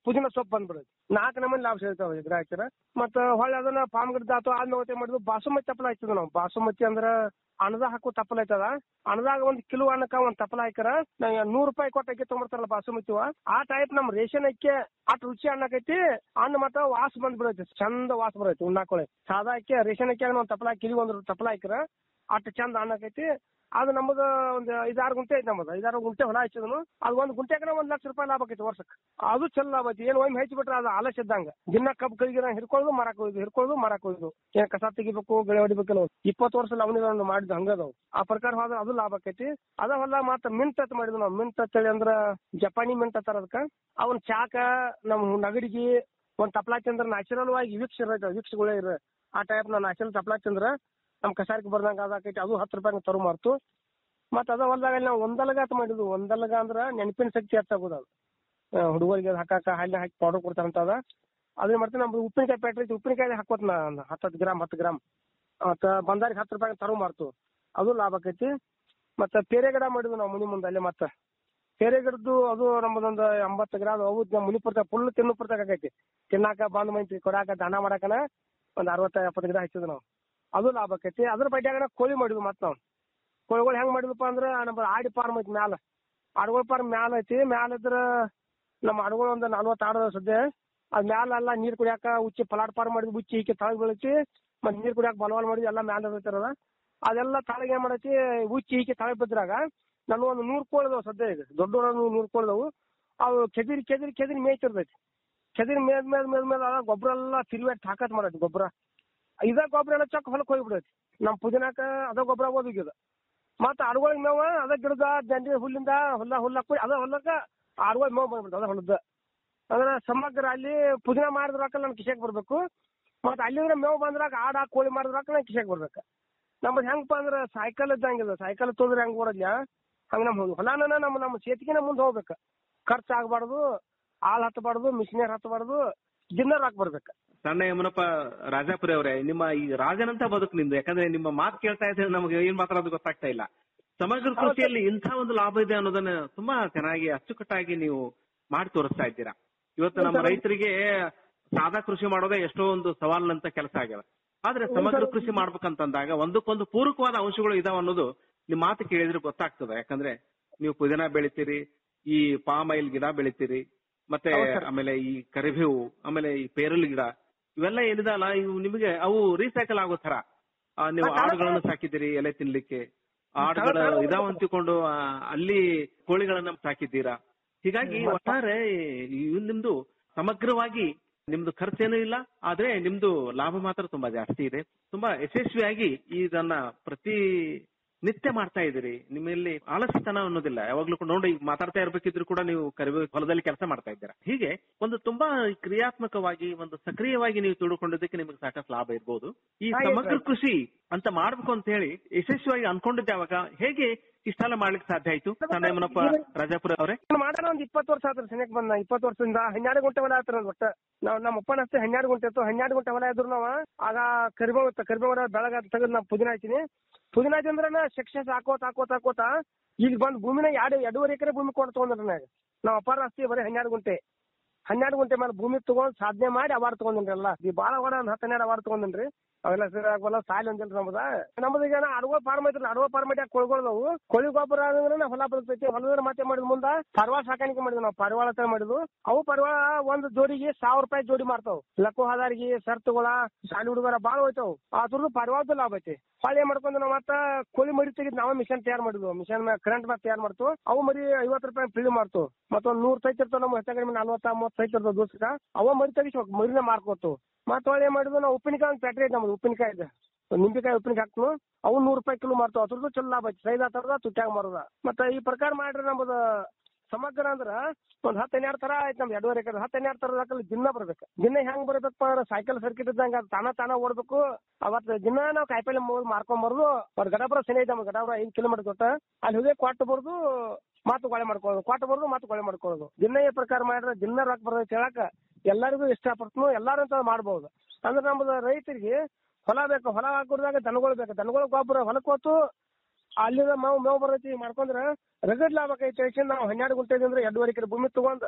ಸೊಪ್ಪು ಬಂದ್ಬಿಡುತ್ತೆ ನಾಲ್ಕು ನಮೂನಿ ಲಾಭ ಸಿಗ್ತಾವ ಗಿಡ ಹಾಕಿರ ಮತ್ತ ಹೊಳ್ಳಿ ಅದನ್ನ ಪಾಮ್ ಗಿಡದ ಆತು ಆದ್ಮೇಲೆ ಮಾಡಿದ್ವು ಬಾಸುಮತಿ ತಪ್ಪಲ ಹಾಕ್ತಿದ್ವಿ ನಾವು ಬಾಸುಮತಿ ಅಂದ್ರ ಅಣದ ಹಾಕೋ ತಪ್ಪಲ ಐತದ ಅಣದಾಗ ಒಂದ್ ಕಿಲೋ ಅನ್ನಕ್ಕ ಒಂದ್ ತಪ್ಪಲ ಹಾಕಿರ ನೂರ್ ರೂಪಾಯಿ ಕೊಟ್ಟ ಅಕ್ಕಿ ತಗೊಂಡ್ಬರ್ತಾರಲ್ಲ ಬಾಸುಮತಿವ ಆ ಟೈಪ್ ನಮ್ ರೇಷನ್ ಅಕ್ಕಿ ಅಟ್ ರುಚಿ ಅನ್ನಕೈತಿ ಹಣ್ಣು ಮತ್ತ ವಾಸ ಬಂದ್ ಬಿಡೈತಿ ಚಂದ ವಾಸ ಬರೈತಿ ಉಣ್ಣಾಕೊಳೆ ಸಾದಾ ಅಕ್ಕಿ ರೇಷನ್ ಅಕ್ಕಿ ಒಂದ್ ತಪ್ಪಲ ಕಿಲಿ ಒಂದ್ ತಪ್ಪಲ ಹಾಕಿರ ಅಟ್ ಚಂದ ಅನ್ನಕೈತಿ ಅದು ನಮ್ಮದು ಒಂದು ಐದಾರು ಗುಂಟೆ ಐತಿ ನಮ್ಮದು ಐದಾರು ಗುಂಟೆ ಹೊಲ ಹಚ್ಚಿದನು ಅದು ಒಂದು ಗುಂಟೆಗೆ ಒಂದ್ ಲಕ್ಷ ರೂಪಾಯಿ ಲಾಭ ಆಕೈತಿ ವರ್ಷಕ್ಕೆ ಅದು ಚಲೋ ಲಾಭ ಐತಿ ಏನ್ ಒಮ್ಮೆ ಹೆಚ್ಚಿ ಬಿಟ್ರೆ ಅದು ಆಲಸ್ಯ ಇದ್ದಂಗ ದಿನ ಕಬ್ಬು ಕೈಗೆ ಹಿಡ್ಕೊಳ್ಳೋದು ಮರಕ್ ಹೋಯ್ದು ಹಿಡ್ಕೊಳ್ಳೋದು ಮರಕ್ ಹೋಯ್ದು ಏನ್ ಕಸ ತೆಗಿಬೇಕು ಬೆಳೆ ಹೊಡಿಬೇಕಲ್ಲ ಇಪ್ಪತ್ತು ವರ್ಷ ಲವಣಿಗಳನ್ನು ಮಾಡಿದ್ ಹಂಗದವು ಆ ಪ್ರಕಾರ ಹೋದ್ರೆ ಅದು ಲಾಭ ಆಕೈತಿ ಅದ ಹೊಲ ಮತ್ತ ಮಿಂಟ್ ಅಂತ ಮಾಡಿದ್ವಿ ನಾವು ಮಿಂಟ್ ಅಂತೇಳಿ ಅಂದ್ರ ಜಪಾನಿ ಮಿಂಟ್ ಅಂತಾರ ಅದಕ್ಕ ಅವನ್ ಚಾಕ ನಮ್ ನಗಡಿಗಿ ಒಂದ್ ತಪ್ಲಾ ಚಂದ್ರ ನ್ಯಾಚುರಲ್ ಆಗಿ ವೀಕ್ಷ ಇರೈತೆ ವೀಕ್ಷಗಳೇ ಇರ ಆ ಟೈಪ್ ನಾವು ನ್ಯಾಚುರಲ್ ತಪ್ಲಾ ಚಂದ್ರ ನಮ್ ಕಸಾರಿಕೆ ಬರ್ದಂಗ ಅದಾಕೈತಿ ಅದು ಹತ್ತು ರೂಪಾಯಿ ತರು ಮಾರ್ತು ಮತ್ತ ಅದ ಹೊಲ್ದಾಗ ನಾವು ಒಂದಲಗ ಅಂತ ಮಾಡಿದ್ವು ಒಂದಲಗ ಅಂದ್ರ ನೆನಪಿನ ಶಕ್ತಿ ಹೆಚ್ಚಾಗೋದು ಅದು ಆ, ಹುಡುಗರಿಗೆ ಅದ್ ಹಾಕಾಕ ಹಾಲಿನ ಹಾಕಿ ಪೌಡರ್ ಕೊಡ್ತಾರಂತ ಅದ ಅದನ್ನ ಮಾಡ್ತೀನಿ ನಮ್ದು ಉಪ್ಪಿನಕಾಯಿ ಪ್ಯಾಟ್ರಿ ಐತಿ ಉಪ್ಪಿನಕಾಯಿ ಹಾಕೋತ್ ನಾ ಒಂದ್ ಹತ್ತು ಹತ್ತು ಗ್ರಾಮ್ ಹತ್ತು ಗ್ರಾಮ್ ಮತ್ತ ಬಂದಾರಿಗೆ ಹತ್ತು ರೂಪಾಯಿ ತರು ಮಾರ್ತು ಅದು ಲಾಭ ಆಕೈತಿ ಮತ್ತ ಪೇರೆ ಗಿಡ ಮಾಡಿದ್ವಿ ನಾವು ಮುನಿ ಮುಂದೆ ಅಲ್ಲೇ ಮತ್ತ ಪೇರೆ ಗಿಡದ್ದು ಅದು ನಮ್ಮದೊಂದು ಎಂಬತ್ತು ಗ್ರಾಮ್ ಅವು ನಮ್ಮ ಮುನಿ ಪುರ್ತ ಫುಲ್ ತಿನ್ನು ಪುರ್ತಕ ಆಕೈತಿ ತಿನ್ನಾಕ ಬಂದ್ ಮೈತಿ ಕೊಡಾಕ ದಾನ ಮಾಡಾಕನ ಒಂದ್ ಅರವತ್ತ ಎಪ್ಪತ್ತು ಗಿಡ ಹಚ್ಚಿದ್ವಿ ನಾವು ಅದು ಲಾಭ ಆಕೈತಿ ಅದ್ರ ಬಡ್ಯಾಗನ ಕೋಳಿ ಮಾಡಿದ್ವಿ ಮತ್ತ ನಾವು ಕೋಳಿಗಳು ಹೆಂಗ್ ಮಾಡಿದ್ವಪ್ಪ ಅಂದ್ರ ನಮ್ಮ ಆಡಿ ಫಾರ್ಮ್ ಐತಿ ಮ್ಯಾಲ ಆಡುಗಳ ಫಾರ್ಮ್ ಮ್ಯಾಲ ಐತಿ ಮ್ಯಾಲ ಇದ್ರ ನಮ್ಮ ಆಡುಗಳು ಒಂದು ನಲ್ವತ್ತು ಆಡು ಸದ್ಯ ಅದ್ ಮ್ಯಾಲ ಎಲ್ಲ ನೀರ್ ಕುಡಿಯಾಕ ಉಚ್ಚಿ ಪಲಾಟ್ ಫಾರ್ಮ್ ಮಾಡಿದ್ವಿ ಉಚ್ಚಿ ಈಕೆ ತಳಗ್ ಬೀಳೈತಿ ಮತ್ ನೀರ್ ಕುಡಿಯಾಕ ಬಲವಾಲ್ ಮಾಡಿದ್ವಿ ಎಲ್ಲ ಮ್ಯಾಲ ಇರ್ತೈತದ ಅದೆಲ್ಲ ತಳಗ್ ಏನ್ ಮಾಡೈತಿ ಉಚ್ಚಿ ಈಕೆ ತಳಗ್ ಬಿದ್ರಾಗ ನನ್ನ ಒಂದು ನೂರ್ ಕೋಳಿದವು ಸದ್ಯ ಈಗ ದೊಡ್ಡ ನೂರ್ ಕೋಳಿದವು ಅವು ಕೆದಿರಿ ಕೆದಿರಿ ಕೆದಿರಿ ಮೇಯ್ತಿರ್ತೈತಿ ಕೆದಿರಿ ಮೇದ್ ಮೇದ್ ಮೇದ್ ಮೇದ್ ಅದ ಗೊಬ್ಬರ ಎಲ್ಲ ತಿರುವಾಡಿ ತಾಕತ್ ಮಾಡೈತಿ ಗೊಬ್ಬರ ಇದ ಗೊಬ್ಬರ ಎಲ್ಲ ಚಕ್ ಹೊಲಕ್ ಹೋಗ್ಬಿಡೈತಿ ನಮ್ ಪುದಿನಾಕ ಅದ ಗೊಬ್ಬರ ಓದಿಗ್ಯದ ಮತ್ತ ಆಡುಗಳಿಗೆ ಮೇವ ಅದ ಗಿಡದ ದಂಡಿ ಹುಲ್ಲಿಂದ ಹುಲ್ಲ ಹುಲ್ಲ ಹಾಕಿ ಅದ ಹೊಲಕ್ಕ ಆಡುಗಳ ಮೇವ್ ಬಂದ್ಬಿಡ್ತು ಅದ ಹೊಲದ ಅಂದ್ರ ಸಮಗ್ರ ಅಲ್ಲಿ ಪುದಿನ ಮಾಡಿದ ರೊಕ್ಕ ನನ್ ಕಿಶೆಗೆ ಬರ್ಬೇಕು ಮತ್ತ ಅಲ್ಲಿಂದ್ರ ಮೇವ್ ಬಂದ್ರಾಗ ಆಡ ಕೋಳಿ ಮಾಡಿದ ರೊಕ್ಕ ನನ್ ಕಿಶೆಗೆ ಬರ್ಬೇಕು ನಮ್ದು ಹೆಂಗಪ್ಪ ಅಂದ್ರ ಸೈಕಲ್ ಇದ್ದಂಗಿದ ಸೈಕಲ್ ತೊಂದ್ರೆ ಹೆಂಗ್ ಬರೋದ್ಲ ಹಂಗ ನಮ್ ಹೊಲಾನ ನಮ್ಮ ನಮ್ಮ ಸೇತಿಗೆನ ಮುಂದೆ ಹೋಗ್ಬೇಕು ಖರ್ಚು ಆಗ್ಬಾರ್ದು ಆಳ್ ಹತ್ತಬಾರ್ದು ಮಿಷಿನರ್ ಹತ್ತಬಾರ್ದು ದಿನ ರಾಕ್ ಬರ್ಬೇಕು ಸಣ್ಣ ಯಮನಪ್ಪ ರಾಜಾಪುರಿ ಅವರೇ ನಿಮ್ಮ ಈ ರಾಜನಂತ ಬದುಕು ನಿಮ್ದು ಯಾಕಂದ್ರೆ ನಿಮ್ಮ ಮಾತು ಕೇಳ್ತಾ ಇದ್ರೆ ನಮಗೆ ಏನ್ ಮಾತಾಡೋದು ಗೊತ್ತಾಗ್ತಾ ಇಲ್ಲ ಸಮಗ್ರ ಕೃಷಿಯಲ್ಲಿ ಇಂಥ ಒಂದು ಲಾಭ ಇದೆ ಅನ್ನೋದನ್ನ ತುಂಬಾ ಚೆನ್ನಾಗಿ ಅಚ್ಚುಕಟ್ಟಾಗಿ ನೀವು ಮಾಡಿ ತೋರಿಸ್ತಾ ಇದ್ದೀರಾ ಇವತ್ತು ನಮ್ಮ ರೈತರಿಗೆ ಸಾದಾ ಕೃಷಿ ಮಾಡೋದೇ ಎಷ್ಟೋ ಒಂದು ಸವಾಲಿನಂತ ಕೆಲಸ ಆಗ್ಯಾವ ಆದ್ರೆ ಸಮಗ್ರ ಕೃಷಿ ಮಾಡ್ಬೇಕಂತಂದಾಗ ಒಂದಕ್ಕೊಂದು ಪೂರಕವಾದ ಅಂಶಗಳು ಇದಾವ ಅನ್ನೋದು ನಿಮ್ ಮಾತು ಕೇಳಿದ್ರೆ ಗೊತ್ತಾಗ್ತದೆ ಯಾಕಂದ್ರೆ ನೀವು ಪುದೀನ ಬೆಳಿತೀರಿ ಈ ಪಾಮ್ ಆಯಿಲ್ ಗಿಡ ಬೆಳಿತೀರಿ ಮತ್ತೆ ಆಮೇಲೆ ಈ ಕರಿಬೇವು ಆಮೇಲೆ ಈ ಪೇರಲ್ ಗಿಡ ಇವೆಲ್ಲ ಏನಿದಲ್ಲ ಇವು ನಿಮಗೆ ಅವು ರೀಸೈಕಲ್ ಆಗೋ ತರ ಆ, ನೀವು ಆಡುಗಳನ್ನು ಸಾಕಿದ್ದೀರಿ ಎಲೆ ತಿನ್ಲಿಕ್ಕೆ ಆಡುಗಳ ಇದಾವ ಅಂತಿಕೊಂಡು ಆ, ಅಲ್ಲಿ ಕೋಳಿಗಳನ್ನ ಸಾಕಿದ್ದೀರಾ ಹೀಗಾಗಿ ಒಟ್ಟಾರೆ ಇವ್ ನಿಮ್ದು ಸಮಗ್ರವಾಗಿ ನಿಮ್ದು ಖರ್ಚೇನೂ ಇಲ್ಲ ಆದ್ರೆ ನಿಮ್ದು ಲಾಭ ಮಾತ್ರ ತುಂಬಾ ಜಾಸ್ತಿ ಇದೆ ತುಂಬಾ ಯಶಸ್ವಿಯಾಗಿ ಇದನ್ನ ಪ್ರತಿ ನಿತ್ಯ ಮಾಡ್ತಾ ಇದ್ದೀರಿ ನಿಮ್ಮಲ್ಲಿ ಆಲಸ್ಯತನ ಅನ್ನೋದಿಲ್ಲ ಯಾವಾಗ್ಲೂ ಕೂಡ ನೋಡಿ ಮಾತಾಡ್ತಾ ಇರ್ಬೇಕಿದ್ರು ಕೂಡ ನೀವು ಕರಿಬೇವು ಹೊಲದಲ್ಲಿ ಕೆಲಸ ಮಾಡ್ತಾ ಇದ್ದೀರಾ ಹೀಗೆ ಒಂದು ತುಂಬಾ ಕ್ರಿಯಾತ್ಮಕವಾಗಿ ಒಂದು ಸಕ್ರಿಯವಾಗಿ ನೀವು ತಿಳ್ಕೊಂಡಿದ್ದಕ್ಕೆ ನಿಮಗೆ ಸಾಕಷ್ಟು ಲಾಭ ಇರ್ಬೋದು ಈ ಹಾಗೆ ಸಮಗ್ರ ಸರ್. ಕೃಷಿ ಅಂತ ಮಾಡ್ಬೇಕು ಅಂತ ಹೇಳಿ ಯಶಸ್ವಿಯಾಗಿ ಅನ್ಕೊಂಡಿದ್ದೆ ಅವಾಗ ಹೇಗೆ ಇಷ್ಟೆಲ್ಲ ಮಾಡ್ಲಿಕ್ಕೆ ಸಾಧ್ಯ ಆಯ್ತು ಸಣ್ಣ ಯಮನಪ್ಪ ರಾಜಾಪುರ ಅವರೇ ಮಾಡೋಣ ಒಂದ್ ಇಪ್ಪತ್ತು ವರ್ಷ ಆತ್ರ ಸನಿಯಕ್ ಬಂದ ಇಪ್ಪತ್ತು ವರ್ಷದಿಂದ ಹನ್ನೆರಡು ಗುಂಟೆ ಹೊಲ ಆತ್ರ ಒಟ್ಟ ನಾವ್ ನಮ್ಮ ಅಪ್ಪನ ಅಷ್ಟೇ ಹನ್ನೆರಡು ಗುಂಟೆ ಇತ್ತು ಹನ್ನೆರಡು ಗುಂಟೆ ಹೊಲ ಇದ್ರು ನಾವ ಆಗ ಕರಿಬೇವು ಇತ್ತು ಕರಿಬೇವು ಬೆಳಗ ತೆಗೆದು ನಾವು ಪುದೀನ ಹಾಕಿನಿ ಪುದೀನ ಹಾಕಿಂದ್ರ ಸಕ್ಸಸ್ ಹಾಕೋತ ಹಾಕೋತ ಹಾಕೋತ ಈಗ ಬಂದ್ ಭೂಮಿನ ಎರಡು ಎರಡೂವರೆ ಎಕರೆ ಭೂಮಿ ಕೊಟ್ಟು ತಗೊಂಡ್ರಿ ನಾಗ ನಾವ್ ಅಪ್ಪಾರ ಅಷ್ಟೇ ಬರೀ ಹನ್ನೆರಡು ಗುಂಟೆ ಹನ್ನೆರಡು ಗುಂಟೆ ಮೇಲೆ ಭೂಮಿ ತಗೊಂಡ್ ಸಾಧನೆ ಮಾಡಿ ಅವಾರ್ಡ್ ತಗೊಂಡಿನ್ರಿ ಎಲ್ಲ ಈ ಬಾಳ ಅವಾರ್ಡ್ ಒಂದ್ ಹತ್ತು ಹನ್ನೆರಡು ಅವಾರ್ಡ್ ತಗೊಂಡಿನ್ರಿ ಅವೆಲ್ಲ ಸರಿ ಆಗಲ್ಲ ಸಾಲ ಒಂದಿಲ್ರಿ ನಮ್ದ ನಮ್ದು ಈಗ ಅಡವ ಫಾರ್ಮ್ ಐತ್ರಿ ಅಡವ ಫಾರ್ಮ್ ಐತಿ ಕೊಳ್ಗೊಳ್ದವು ಕೋಳಿ ಗೊಬ್ಬರ ಅಂದ್ರೆ ನಾವು ಹೊಲ ಬದುಕ್ತೈತಿ ಹೊಲದ್ರ ಮತ್ತೆ ಮಾಡಿದ ಮುಂದ ಪರ್ವಾಳ ಸಾಕಾಣಿಕೆ ಮಾಡಿದ್ವಿ ನಾವು ಪರ್ವಾಳ ಅಂತ ಮಾಡಿದ್ವು ಅವು ಪರ್ವಾಳ ಒಂದ್ ಜೋಡಿಗೆ ಸಾವಿರ ರೂಪಾಯಿ ಜೋಡಿ ಮಾರ್ತಾವ್ ಲಕ್ಕೋ ಹದಾರಿಗೆ ಸರ್ತುಗಳ ಶಾಲಿ ಹುಡುಗರ ಬಾಳ ಹೋಯ್ತಾವ್ ಅದ್ರದ್ದು ಪರ್ವಾಳದ ಲಾಭ ಐತಿ ಹೊಳೆ ಮಾಡ್ಕೊಂಡು ನಾವು ಮತ್ತ ಕೋಳಿ ಮರಿ ತೆಗೆದು ನಾವೇ ಮಿಷನ್ ತಯಾರು ಮಾಡಿದ್ವು ಮಿಷನ್ ಮ್ಯಾಗ ಕರೆಂಟ್ ಮ್ಯಾಗ ತಯಾರು ಮಾಡ್ತು ಅವು ಮರಿ ಐವತ್ತು ರೂಪಾಯಿ ಪಿಳಿ ಮಾಡ್ತು ಮತ್ತೊಂದ್ ನೂರ್ ಸೈತ್ ಇರ್ತಾವ ನಮ್ಮ ಹೆಚ್ಚ ಕಡಿಮೆ ನಲ್ವತ್ತ ಮೂವತ್ತು ಸೈತ್ ಇರ್ತಾವ ದೋಸ್ಕ ಅವ ಮರಿ ತೆಗಿಸ್ಬೇಕು ಮರಿನ ಮಾರ್ಕೋತು ಮತ್ತ ಹೊಳೆ ಏನ್ ಮಾಡಿದ್ವು ನಾವು ಉಪ್ಪಿನಕಾಯಿ ಒಂದು ಫ್ಯಾಕ್ಟ್ರಿ ಐತೆ ನಮ್ದು ಉಪ್ಪಿನಕಾಯಿ ಇದೆ ನಿಂಬಿಕಾಯಿ ಉಪ್ಪಿನಕಾಯಿ ಹಾಕ್ತು ಅವು ನೂರ್ ರೂಪಾಯಿ ಕಿಲೋ ಮಾರ್ತಾವ ಅದ್ರದ್ದು ಚಲೋ ಲಾಭ ಐತಿ ಸೈಜ್ ಆತರದ ತುಟ್ಯಾಗ ಮಾರದ ಮತ್ತ ಈ ಪ್ರಕಾರ ಮಾಡ್ರಿ ನಮ್ದು ಸಮಗ್ರ ಅಂದ್ರ ಒಂದ್ ಹತ್ತು ಹನ್ನೆರಡು ತರ ಆಯ್ತು ನಮ್ದು ಎರಡೂವರೆ ಎಕರೆ ಹತ್ತು ಹನ್ನೆರಡು ತರ ಹಾಕಲ್ಲಿ ದಿನ ಬರ್ಬೇಕು ದಿನ ಹೆಂಗ್ ಬರ್ಬೇಕಪ್ಪ ಅಂದ್ರೆ ಸೈಕಲ್ ಸರ್ಕಿಟ್ ಇದ್ದಂಗ ಅದ್ ತಾನ ತಾನ ಓಡ್ಬೇಕು ಅವತ್ತು ದಿನ ನಾವು ಕಾಯಿಪಲ್ಲೆ ಮೂರ್ ಮಾರ್ಕೊಂಬರ್ದು ಅವ್ರ ಗಡಾಪುರ ಸನಿ ಐತೆ ನಮ್ಮ ಗಡಾಪುರ ಐದು ಕಿಲೋಮೀಟರ್ ದೊಡ್ಡ ಅಲ್ಲಿ ಹೋಗಿ ಕೊಟ್ಟು ಬರ್ದು ಮಾತು ಕೊಳೆ ಮಾಡ್ಕೊಳ್ಳೋದು ಕೊಟ್ಟು ಬರ್ದು ಮಾತು ಕೊಳೆ ಮಾಡ್ಕೊಳ್ಳೋದು ದಿನ ಈ ಪ್ರಕಾರ ಮಾಡಿದ್ರೆ ದಿನ ರೊಕ್ಕ ಬರ್ತೈತೆ ಹೇಳಕ ಎಲ್ಲರಿಗೂ ಇಷ್ಟಪಡ್ತು ಎಲ್ಲಾರು ಅಂತ ಮಾಡ್ಬೋದು ಅಂದ್ರೆ ನಮ್ದು ರೈತರಿಗೆ ಹೊಲ ಬೇಕು ಹೊಲ ಹಾಕೋದಾಗ ದನಗಳು ಬೇಕು ದನಗಳು ಗೊಬ್ಬರ ಹೊಲಕ್ಕೆ ಹೋತು ಅಲ್ಲಿಂದ ಮೇವು ಮೇವು ಬರ್ತೈತಿ ಮಾಡ್ಕೊಂಡ್ರ ರಗಡ್ ಲಾಭ ಆಕೈತಿ ಹೆಚ್ಚಿನ ನಾವು ಹನ್ನೆರಡು ಗುಂಟೆ ಅಂದ್ರೆ ಎರಡೂವರೆ ಎಕರೆ ಭೂಮಿ ತಗೊಂಡ್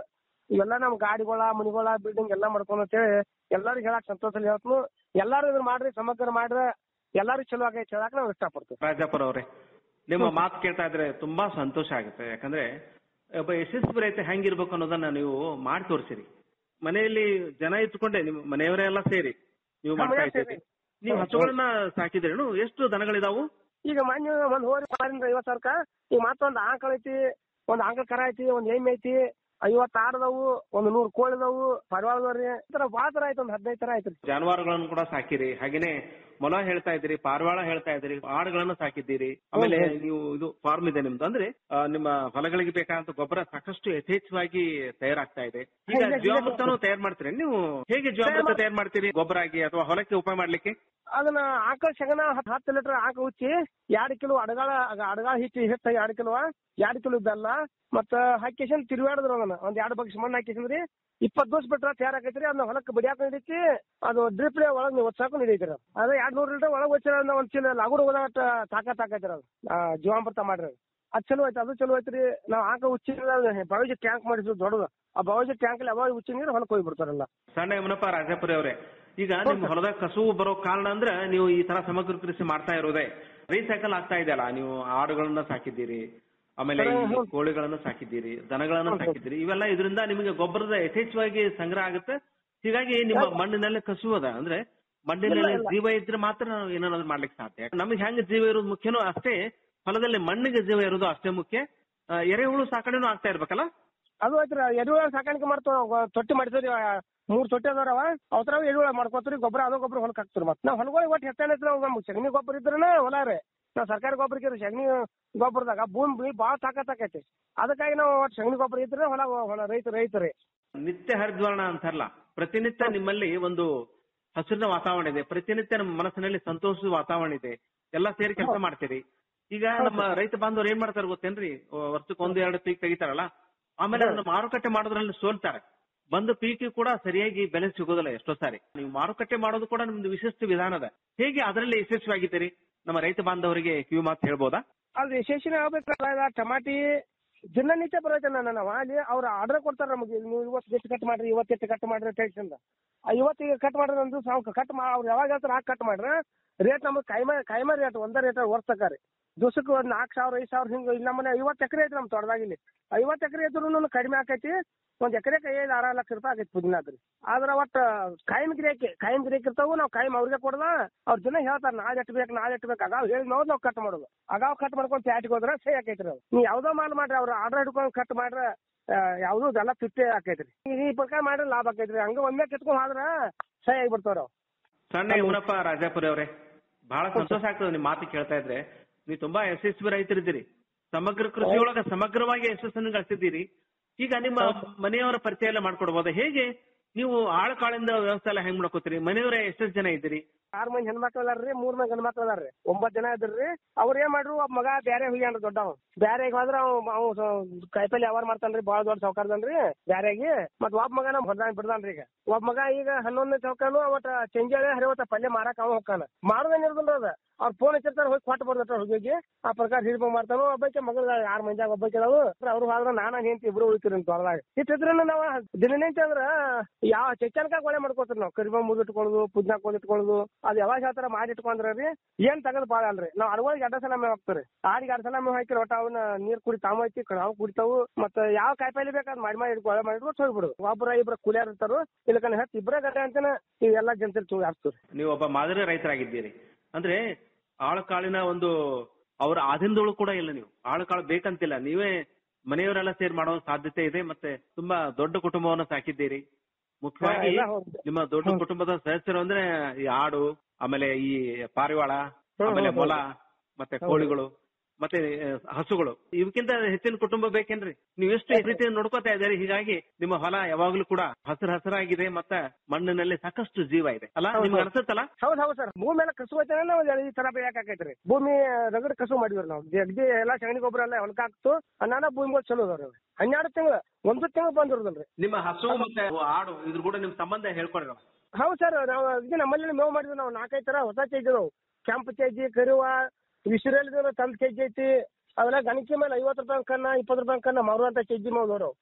ಇವೆಲ್ಲ ನಮ್ ಗಾಡಿಗಳ ಮನಿಗಳ ಬಿಲ್ಡಿಂಗ್ ಎಲ್ಲಾ ಮಾಡ್ಕೊಂಡ್ ಅಂತೇಳಿ ಎಲ್ಲಾರಿಗೂ ಹೇಳಕ್ ಸಂತೋಷ ಹೇಳ್ತು ಎಲ್ಲಾರು ಇದನ್ನ ಮಾಡ್ರಿ ಸಮಗ್ರ ಮಾಡ್ರ ಎಲ್ಲಾರು ಚಲೋ ಆಗೈತೆ ಹೇಳಕ್ ನಾವು ಇಷ್ಟಪಡ್ತೀವಿ ರಾಜಾಪುರ ಅವರೇ ನಿಮ್ಮ ಮಾತು ಕೇಳ್ತಾ ಇದ್ರೆ ತುಂಬಾ ಸಂತೋಷ ಆಗುತ್ತೆ ಯಾಕಂದ್ರೆ ಒಬ್ಬ ಯಶಸ್ವಿ ರೈತ ಹೆಂಗಿರ್ಬೇಕು ಅನ್ನೋದನ್ನ ನೀವು ಮಾಡಿ ತೋರಿಸಿರಿ ಮನೆಯಲ್ಲಿ ಜನ ಇಟ್ಕೊಂಡೆ ನಿಮ್ ಮನೆಯವರೇ ಎಲ್ಲ ಸೇರಿ ನೀವು ನಮ್ಮ ಮಾಡ್ತಾ ಮನೆಯವ್ರೇ ಇದ್ದೀರಿ ನೀವು ಹಸುಗಳನ್ನ ಸಾಕಿದ್ರೇನು ಎಷ್ಟು ದನಗಳಿದಾವು ಈಗ ಮಾನ್ಯ ಒಂದ್ ಹೋರಿ ಮಾರಿಂದ ಐವತ್ ಸಾವಿರಕ್ಕ ಈಗ ಮತ್ತೊಂದ್ ಆಕಳ ಐತಿ ಒಂದ್ ಆಕಳ ಕರ ಐತಿ ಒಂದ್ ಎಮ್ಮೆ ಐತಿ ಐವತ್ ಆಡದವು ಒಂದ್ ನೂರ್ ಕೋಳಿ ಅದಾವು ಪರವಾಳದವ್ರಿ ಈ ತರ ಬಾಳ ತರ ಐತಿ ಒಂದ್ ಹದಿನೈದು ತರ ಐತ್ರಿ ಜಾನುವಾರುಗಳನ್ನು ಕೂಡ ಸಾಕಿರಿ ಹಾಗೇನೆ ಮೊಲ ಹೇಳ್ತಾ ಇದ್ದೀರಿ ಪಾರಿವಾಳ ಹೇಳ್ತಾ ಇದ್ದೀರಿ ಆಡುಗಳನ್ನ ಸಾಕಿದ್ದೀರಿ ಆಮೇಲೆ ಹೌದು. ನೀವು ಇದು ಫಾರ್ಮ್ ಇದೆ ನಿಮ್ದು ಅಂದ್ರೆ ಆ, ನಿಮ್ಮ ಹೊಲಗಳಿಗೆ ಬೇಕಾದಂತ ಗೊಬ್ಬರ ಸಾಕಷ್ಟು ಯಥೇಚ್ಛವಾಗಿ ತಯಾರಾಗ್ತಾ ಇದೆ ಈಗ ಹೌದು, ಜೀವಾಮೃತನೂ ತಯಾರು ಮಾಡ್ತೀರಿ ನೀವು ಹೇಗೆ ಜೀವಾಮೃತ ತಯಾರು ಮಾಡ್ತೀರಿ ಗೊಬ್ಬರ ಆಗಿ ಅಥವಾ ಹೊಲಕ್ಕೆ ಉಪಯೋಗ ಮಾಡ್ಲಿಕ್ಕೆ ಅದನ್ನ ಆಕಳ ಶಗನ ಹತ್ ಹತ್ತು ಲೀಟರ್ ಆಕಳ ಉಚ್ಚಿ ಎರಡ್ ಕಿಲೋ ಅಡಗಾಳ ಅಡಗಾಳ ಹಿಟ್ಟು ಹಿಟ್ಟು ಎರಡ್ ಕಿಲೋ ಎರಡ್ ಕಿಲೋ ಬೆಲ್ಲ ಮತ್ತ ಹಾಕಿಸನ್ ತಿರುವಾಡಿದ್ರು ಅದನ್ನ ಒಂದ್ ಎರಡ್ ಬಗ್ಸ್ ಮಣ್ಣು ಹಾಕಿಸಂದ್ರಿ ಇಪ್ಪತ್ ದಿವಸ ಬಿಟ್ರ ತಯಾರಾಕೈತ್ರಿ ಅದನ್ನ ಹೊಲಕ್ಕೆ ಬಡಿಯಾಕ ನಡೀತಿ ಅದು ಡ್ರಿಪ್ ಒಳಗ್ ನೀವು ಒಚ್ಚಾಕು ನಡೀತಿರ ಅದ ಎರಡ್ ನೂರ್ ಲೀಟರ್ ಒಳಗ್ ಒಚ್ಚಿರ ಒಂದ್ ಚೀಲ ಲಗುಡು ಹೋದಾಗ ತಾಕತ್ ಹಾಕೈತ್ರಿ ಅದು ಆ, ಜೀವಾಮೃತ ಮಾಡ್ರಿ ಅದು. ಅದ್ ಚಲೋ ಐತಿ ಅದು ಚಲೋ ಐತ್ರಿ ನಾವ್ ಆಕಳ ಉಚ್ಚಿ ಬಾವಿಜಿ ಟ್ಯಾಂಕ್ ಮಾಡಿದ್ವಿ ದೊಡ್ಡದು ಆ ಬಾವಿಜಿ ಟ್ಯಾಂಕ್ ಅಲ್ಲಿ ಯಾವಾಗ ಉಚ್ಚಿ ನೀರು ಹೊಲಕ್ಕೆ ಹೋಗಿ ಬಿಡ್ತಾರಲ್ಲ ಸಣ್ಣ ಯಮನಪ್ಪ ರಾಜಾಪುರಿ ಅವರೇ ಈಗ ನಿಮ್ಮ ಹೊಲದಾಗ ಕಸುವು ಬರೋ ಕಾರಣ ಅಂದ್ರೆ ನೀವು ಈ ತರ ಸಮಗ್ರ ಕೃಷಿ ಮಾಡ್ತಾ ಇರೋದೇ ರೀಸೈಕಲ್ ಆಗ್ತಾ ಇದೆಯಲ್ಲ ನೀವು ಆಡುಗಳನ್ನ ಸಾಕಿದ್ದೀರಿ ಆಮೇಲೆ ಈ ಹೌದು. ಕೋಳಿಗಳನ್ನ ಸಾಕಿದ್ದೀರಿ ದನಗಳನ್ನ ಸಾಕಿದ್ದೀರಿ ಇವೆಲ್ಲ ಇದರಿಂದ ನಿಮಗೆ ಗೊಬ್ಬರದ ಯಥೇಚ್ಛವಾಗಿ ಸಂಗ್ರಹ ಆಗುತ್ತೆ ಹೀಗಾಗಿ ನಿಮ್ಮ ಮಣ್ಣಿನಲ್ಲಿ ಕಸುವು ಅದ ಅಂದ್ರೆ ಮಣ್ಣಿನಲ್ಲಿ ಇಲ್ಲ, ಇಲ್ಲ. ಜೀವ ಇದ್ರೆ ಮಾತ್ರ ನಾವು ಏನಾದ್ರು ಮಾಡ್ಲಿಕ್ಕೆ ಸಾಧ್ಯ ನಮಗೆ ಹೆಂಗ್ ಜೀವ ಇರೋದು ಮುಖ್ಯನೋ ಅಷ್ಟೇ ಹೊಲದಲ್ಲಿ ಮಣ್ಣಿಗೆ ಜೀವ ಇರೋದು ಅಷ್ಟೇ ಮುಖ್ಯ ಆ, ಎರೆಹುಳು ಸಾಕಣೆನೂ ಆಗ್ತಾ ಇರ್ಬೇಕಲ್ಲ ಅದು ಐತ್ರಿ ಎರುಳ ಸಾಕಾಣಿಕೆ ಮಾಡ್ತಾವ ನಾವು ತೊಟ್ಟಿ ಮಾಡಿದ್ರಿ ಮೂರ್ ತೊಟ್ಟಿ ಅದಾರವ ಅವತರ ಎರುಳ ಮಾಡ್ಕೋತೀರಿ ಗೊಬ್ಬರ ಅದು ಗೊಬ್ಬರ ಹೊಲಕ್ ಹಾಕ್ತಿರಿ ಮತ್ತೆ ನಾವು ಹೊಲಗಳಿಗೆ ಒಟ್ಟು ಹೆಚ್ಚಾನೈತಿ ನಾವು ನಮ್ಗ್ ಸಗಣಿ ಗೊಬ್ಬರ ಇದ್ರನ ಹೊಲ ರೀ ನಾವು ಸರ್ಕಾರಿ ಗೊಬ್ಬರಕ್ಕೆ ಸಗಣಿ ಗೊಬ್ಬರದಾಗ ಭೂಮಿ ಭಾಳ ತಾಕತ್ ಆಕೈತಿ ಅದಕ್ಕಾಗಿ ನಾವು ಒಟ್ಟು ಸಗಣಿ ಗೊಬ್ಬರ ಇದ್ರೆ ಹೊಲ ಹೊಲ ರೈತ ರೈತರಿ ನಿತ್ಯ ಹರಿದ್ವರ್ಣ ಅಂತಾರಲ್ಲ ಪ್ರತಿನಿತ್ಯ ನಿಮ್ಮಲ್ಲಿ ಒಂದು ಹಸಿರಿನ ವಾತಾವರಣ ಇದೆ ಪ್ರತಿನಿತ್ಯ ನಮ್ಮ ಮನಸ್ಸಿನಲ್ಲಿ ಸಂತೋಷದ ವಾತಾವರಣ ಇದೆ ಎಲ್ಲ ಸೇರಿ ಕೆಲಸ ಮಾಡ್ತೀರಿ ಈಗ ನಮ್ಮ ರೈತ ಬಾಂಧವರು ಏನ್ ಮಾಡ್ತಾರೆ ಗೊತ್ತೇನ್ರಿ ವ- ವರ್ಷಕ್ಕೆ ಒಂದು ಎರಡು ಪೀಕ್ ತೆಗಿತಾರಲ್ಲ ಆಮೇಲೆ ಅದನ್ನ ಮಾರುಕಟ್ಟೆ ಮಾಡೋದ್ರಲ್ಲಿ ಸೋಲ್ತಾರೆ ಬಂದ ಪೀಕ್ ಕೂಡ ಸರಿಯಾಗಿ ಬೆಲೆ ಸಿಗೋದಿಲ್ಲ ಎಷ್ಟೋ ಸಾರಿ ನೀವು ಮಾರುಕಟ್ಟೆ ಮಾಡೋದು ಕೂಡ ನಿಮ್ದು ವಿಶಿಷ್ಟ ವಿಧಾನ ಅದ ಹೇಗೆ ಅದರಲ್ಲಿ ಯಶಸ್ವಿಯಾಗಿದ್ದೀರಿ ನಮ್ಮ ರೈತ ಬಾಂಧವರಿಗೆ ಕಿವಿ ಮಾತು ಹೇಳ್ಬೋದಾ ಅದು ಯಶಸ್ವಿನ ಆಗ್ಬೇಕಲ್ಲ ಟಮಾಟಿ ದಿನನಿತ್ಯ ಬರೋಯ್ತೆ ನನ್ನ ನಾವು ಅಲ್ಲಿ ಅವ್ರು ಆರ್ಡರ್ ಕೊಡ್ತಾರೆ ನಮಗೆ ನೀವು ಇವತ್ತು ಎಷ್ಟು ಕಟ್ ಮಾಡ್ರಿ ಇವತ್ತು ಎಷ್ಟು ಕಟ್ ಮಾಡ್ರಿ ಅಂತ ಹೇಳ್ಸಿಂದ ಇವತ್ತಿಗೆ ಕಟ್ ಮಾಡ್ರಿ ಅಂದ್ರೆ ಸಾವು ಕಟ್ ಮಾ ಅವ್ರು ಯಾವಾಗ ಹೇಳ್ತಾರೆ ಆಗ ಕಟ್ ಮಾಡ್ರಿ ರೇಟ್ ನಮಗೆ ಕೈಮ ಕೈಮ ರೇಟ್ ಒಂದೇ ರೇಟ್ ವರ್ಷಕ್ಕೆ ದಿವಸಕ್ಕೆ ಒಂದು ನಾಲ್ಕು ಸಾವಿರ ಐದು ಸಾವಿರ ಹಿಂಗೆ ಇಲ್ಲಿ ನಮ್ಮನೆ ಐವತ್ತು ಎಕರೆ ಐತಿ ನಮ್ಮ ತೋಟದಾಗ ಇಲ್ಲಿ ಐವತ್ತು ಎಕರೆ ಇದ್ರು ಕಡಿಮೆ ಆಕೈತಿ ಒಂದ್ ಎಕರೆಗೆ ಐದು ಆರು ಲಕ್ಷ ರೂಪಾಯಿ ಆಗೈತಿ ಪುದೀನಾದ್ರಿ ಆದ್ರ ಒಟ್ಟ ಕಾಯಂ ಗಿರಾಕಿ ಕಾಯಂ ಗಿರಾಕಿ ಇರ್ತಾವು ನಾವು ಕಾಯಂ ಅವ್ರಿಗೆ ಕೊಡದ ಅವ್ರ ದಿನ ಹೇಳ್ತಾರ ನಾಳೆ ಎಟ್ ಬೇಕು ನಾಳೆ ಎಟ್ ಬೇಕು ಅಗಾವ್ ಹೇಳಿ ನಾವು ನಾವು ಕಟ್ ಮಾಡೋದು ಅಗಾವ್ ಕಟ್ ಮಾಡ್ಕೊಂಡ್ ಪ್ಯಾಟಿಗೆ ಹೋದ್ರ ಸಹಿ ಆಕೈತ್ರಿ ಅದು ನೀವು ಯಾವ್ದೋ ಮಾಲ್ ಮಾಡ್ರಿ ಅವ್ರ ಆರ್ಡರ್ ಹಿಡ್ಕೊಂಡ್ ಕಟ್ ಮಾಡ್ರ ಯಾವ್ದು ಎಲ್ಲ ತುಟ್ಟಿ ಆಕೈತ್ರಿ ಈ ಪ್ರಕಾರ ಮಾಡ್ರೆ ಲಾಭ ಆಕೈತ್ರಿ ಹಂಗ ಒಮ್ಮೆ ಕಿತ್ಕೊಂಡ್ ಆದ್ರ ಸಹಿ ಆಗಿಬಿಡ್ತಾವ್ರ ಅವ್ ಸಣ್ಣ ಯಮುನಪ್ಪ ರಾಜಾಪುರಿ ಅವರೇ ಬಹಳ ಸಂತೋಷ ಆಗ್ತದೆ ನಿಮ್ ಮಾತು ಕೇಳ್ತಾ ಇದ್ರೆ ನೀವು ತುಂಬಾ ಯಶಸ್ವಿ ರೈತರಿದ್ದೀರಿ ಸಮಗ್ರ ಕೃಷಿಯೊಳಗ ಸಮಗ್ರವಾಗಿ ಯಶಸ್ಸನ್ನು ಗಳಿಸಿದ್ದೀರಿ ಈಗ ನಿಮ್ಮ ಮನೆಯವರ ಪರಿಚಯ ಎಲ್ಲ ಮಾಡ್ಕೊಡ್ಬೋದಾ ಹೇಗೆ ನೀವು ಆಳು ಕಾಳಿಂದ ವ್ಯವಸ್ಥೆ ಎಲ್ಲ ಹೆಂಗ್ ಮಾಡ್ಕೋತೀರಿ ಮನೆಯವರೇ ಎಷ್ಟೆಷ್ಟು ಜನ ಇದ್ದೀರಿ ಆರ್ ಮಂದಿ ಹೆಣ್ಮಕ್ಳು ಅದಾರ್ರಿ ಮೂರ್ ಮಂದಿ ಗಂಡ್ ಮಕ್ಳು ಅದಾರ್ರಿ ಒಂಬತ್ ಜನ ಇದ್ರಿ ಅವ್ರ ಏನ್ ಮಾಡ್ರು ಒಬ್ಬ ಮಗ ಬ್ಯಾರೆ ಹೋಗ್ಯಾನ್ರಿ ದೊಡ್ಡವ ಬ್ಯಾರೆ ಹೋದ್ರ ಅವ್ ಅವ್ ಕಾಯಿಪಲ್ಲೆ ವ್ಯವಹಾರ ಮಾಡ್ತಾನ್ರಿ ಬಾಳ ದೊಡ್ಡ ಸಾವ್ಕಾರದನ್ರಿ ಬ್ಯಾರೆಗಿ ಮತ್ ಒಬ್ಬ ಮಗ ನಮ್ ಹೊಲ್ದಾನ್ ಬಿಡ್ದಾನ್ರಿ ಈಗ ಒಬ್ಬ ಮಗ ಈಗ ಹನ್ನೊಂದನೇ ಚೌಕಾನು ಅವತ್ತ ಚೆಂಜಾಳೆ ಹರಿವತ್ತ ಪಲ್ಲೆ ಮಾರಾಕ ಅವ ಹೋಗ್ತಾನ ಮಾಡುದೇನ್ ಇರ್ದಿಲ್ಲ ಅದ ಅವ್ರ ಫೋನ್ ಹಚ್ಚಿರ್ತಾರ ಹೋಗಿ ಕೊಟ್ಟು ಬರ್ದತ್ತ ಹೋಗಿ ಆ ಪ್ರಕಾರ ಹಿಡ್ಕೊಂಡ್ ಮಾಡ್ತಾನು ಒಬ್ಬಕ್ಕೆ ಮಗಳ ಆರ್ ಮಂದಿಯಾಗ ಒಬ್ಬಕ್ಕೆ ಅದಾವು ಅವ್ರು ಹೋದ್ರ ನಾನ ಹೆಂಡತಿ ಇಬ್ರು ಉಳಿತೀರಿ ಅಂತ ಹೊಲದಾಗ ಇಟ್ಟಿದ್ರ ನಾವ್ ದಿನನಿತ್ಯ ಅಂದ್ರ ಯಾವ ಚೆಕ್ಕನ್ಕ ಗೊಳೆ ಮಾಡ್ಕೋತೀರಿ ನಾವು ಕರಿಬ ಮುದಿಟ್ಕೊಳ್ಳೋದು ಪುದ್ನಾ ಇಟ್ಕೊಳ್ಳೋದು ಅದು ಯಾವಾಗ ಹೇಳ್ತಾರ ಮಾಡಿ ಇಟ್ಕೊಂಡ್ರ ರೀ ಏನ್ ತಗದ್ ಬಾಳ ಅಲ್ರಿ ನಾವ್ ಅರವಳಿಗೆ ಎರಡ ಸಲ ಮೇವ್ ಹಾಕ್ತಾರಿ ಆಡಿಗೆ ಎರಡ್ ಸಲ ಮೇವ್ ಹಾಕಿರ ಒಟ್ಟ ಅವನ್ನ ನೀರ್ ಕುಡಿ ತಾವ್ ಐತಿ ನಾವು ಕುಡಿತಾವು ಮತ್ತ ಯಾವ ಕಾಯಿಪಲ್ಲೆ ಬೇಕಾದ್ ಮಾಡಿ ಮಾಡಿ ಇಟ್ಕೊಳ್ಳ ಮಾಡಿ ಇಟ್ಕೊಂಡು ಹೋಗ್ಬಿಡು ಒಬ್ರ ಇಬ್ರ ಕೂಲಿಯಾರ್ ಇರ್ತಾರು ಇಲ್ಲಕನ ಹತ್ತು ಇಬ್ರ ಗಂಟೆ ಅಂತಾನೆ ಇವೆಲ್ಲ ಜನತೆ ಚೂ ಹಾಕ್ತೀವಿ ನೀವು ಒಬ್ಬ ಮಾದರಿ ರೈತರಾಗಿದ್ದೀರಿ ಅಂದ್ರೆ ಆಳು ಕಾಳಿನ ಒಂದು ಅವರ ಆದಿಂದಳು ಕೂಡ ಇಲ್ಲ ನೀವು ಆಳು ಕಾಳು ಬೇಕಂತಿಲ್ಲ ನೀವೇ ಮನೆಯವರೆಲ್ಲ ಸೇರಿ ಮಾಡೋ ಸಾಧ್ಯತೆ ಇದೆ ಮತ್ತೆ ತುಂಬಾ ದೊಡ್ಡ ಕುಟುಂಬವನ್ನ ಸಾಕಿದ್ದೀರಿ ಮುಖ್ಯವಾಗಿ ಎಲ್ಲ ಹೌದು. ನಿಮ್ಮ ದೊಡ್ಡ ಕುಟುಂಬದ ಸದಸ್ಯರು ಅಂದ್ರೆ ಈ ಆಡು ಆಮೇಲೆ ಈ ಪಾರಿವಾಳ ಹ್ಮ್, ಆಮೇಲೆ ಹೌದು, ಮೊಲ ಹೌದು. ಮತ್ತೆ ಹೌದು. ಕೋಳಿಗಳು ಮತ್ತೆ ಆ, ಹಸುಗಳು ಇವಕ್ಕಿಂತ ಹೆಚ್ಚಿನ ಕುಟುಂಬ ಬೇಕೇನ್ರಿ ನೀವು ಎಷ್ಟು ರೀತಿಯಿಂದ ನೋಡ್ಕೋತಾ ಇದ್ದೀರಿ ಹೀಗಾಗಿ ನಿಮ್ಮ ಹೊಲ ಯಾವಾಗ್ಲೂ ಕೂಡ ಹಸಿರು ಹಸಿರಾಗಿದೆ ಮತ್ತೆ ಮಣ್ಣಿನಲ್ಲಿ ಸಾಕಷ್ಟು ಜೀವ ಇದೆ ಅಲ್ಲ ಹೌದು, ನಿಮ್ಗೆ ಹೌದು. ಅನ್ಸುತ್ತಲ್ಲ ಹೌದ್ ಹೌದ್ ಸರ್ ಭೂಮಿ ಎಲ್ಲ ಕಸು ಐತೆ ನಾವು ಈ ತರ ಬೇಕೈತ್ರಿ ಭೂಮಿ ರಗಡ್ ಕಸು ಮಾಡಿವ್ರಿ ನಾವು ಜಗ್ದಿ ಎಲ್ಲಾ ಸಗಣಿ ಗೊಬ್ಬರ ಎಲ್ಲ ಹೊಲಕ್ ಹಾಕ್ತು ಅನ್ನಾನ ಭೂಮಿಗಳು ಚಲೋ ಅದಾವ್ರಿ ಅವು. ಹನ್ನೆರಡು ತಿಂಗಳು ಒಂದು ತಿಂಗಳು ಬಂದಿರೋದಲ್ರಿ ನಿಮ್ಮ ಹಸು ಮತ್ತೆ ಆಡು ಇದ್ರ ಕೂಡ ನಿಮ್ ಸಂಬಂಧ ಹೇಳ್ಕೊಡ್ರಿ ನಾವು. ಹೌದ್ ಸರ್ ನಾವು ಇದು ನಮ್ಮಲ್ಲಿ ಮೇವು ಮಾಡಿದ್ವಿ ನಾವು ನಾಲ್ಕೈದು ತರ ಹೊಸ ಚೇಜ್ ಅದಾವು ಕೆಂಪು ಚೇಜಿ ಕರಿವ ವಿಶ್ರಲ್ಲಿ ತಂದ್ ಚೇಜ್ ಐತಿ ಅವೆಲ್ಲ ಗಣಕಿ ಮೇಲೆ ಐವತ್ತು ರೂಪಾಯಿ ಕನ್ನ ಇಪ್ಪತ್ತು ರೂಪಾಯಿ ಕನ್ನ ಮಾರುವಂತ ಚಜ್ಜಿ ಮೇವು ನೋಡು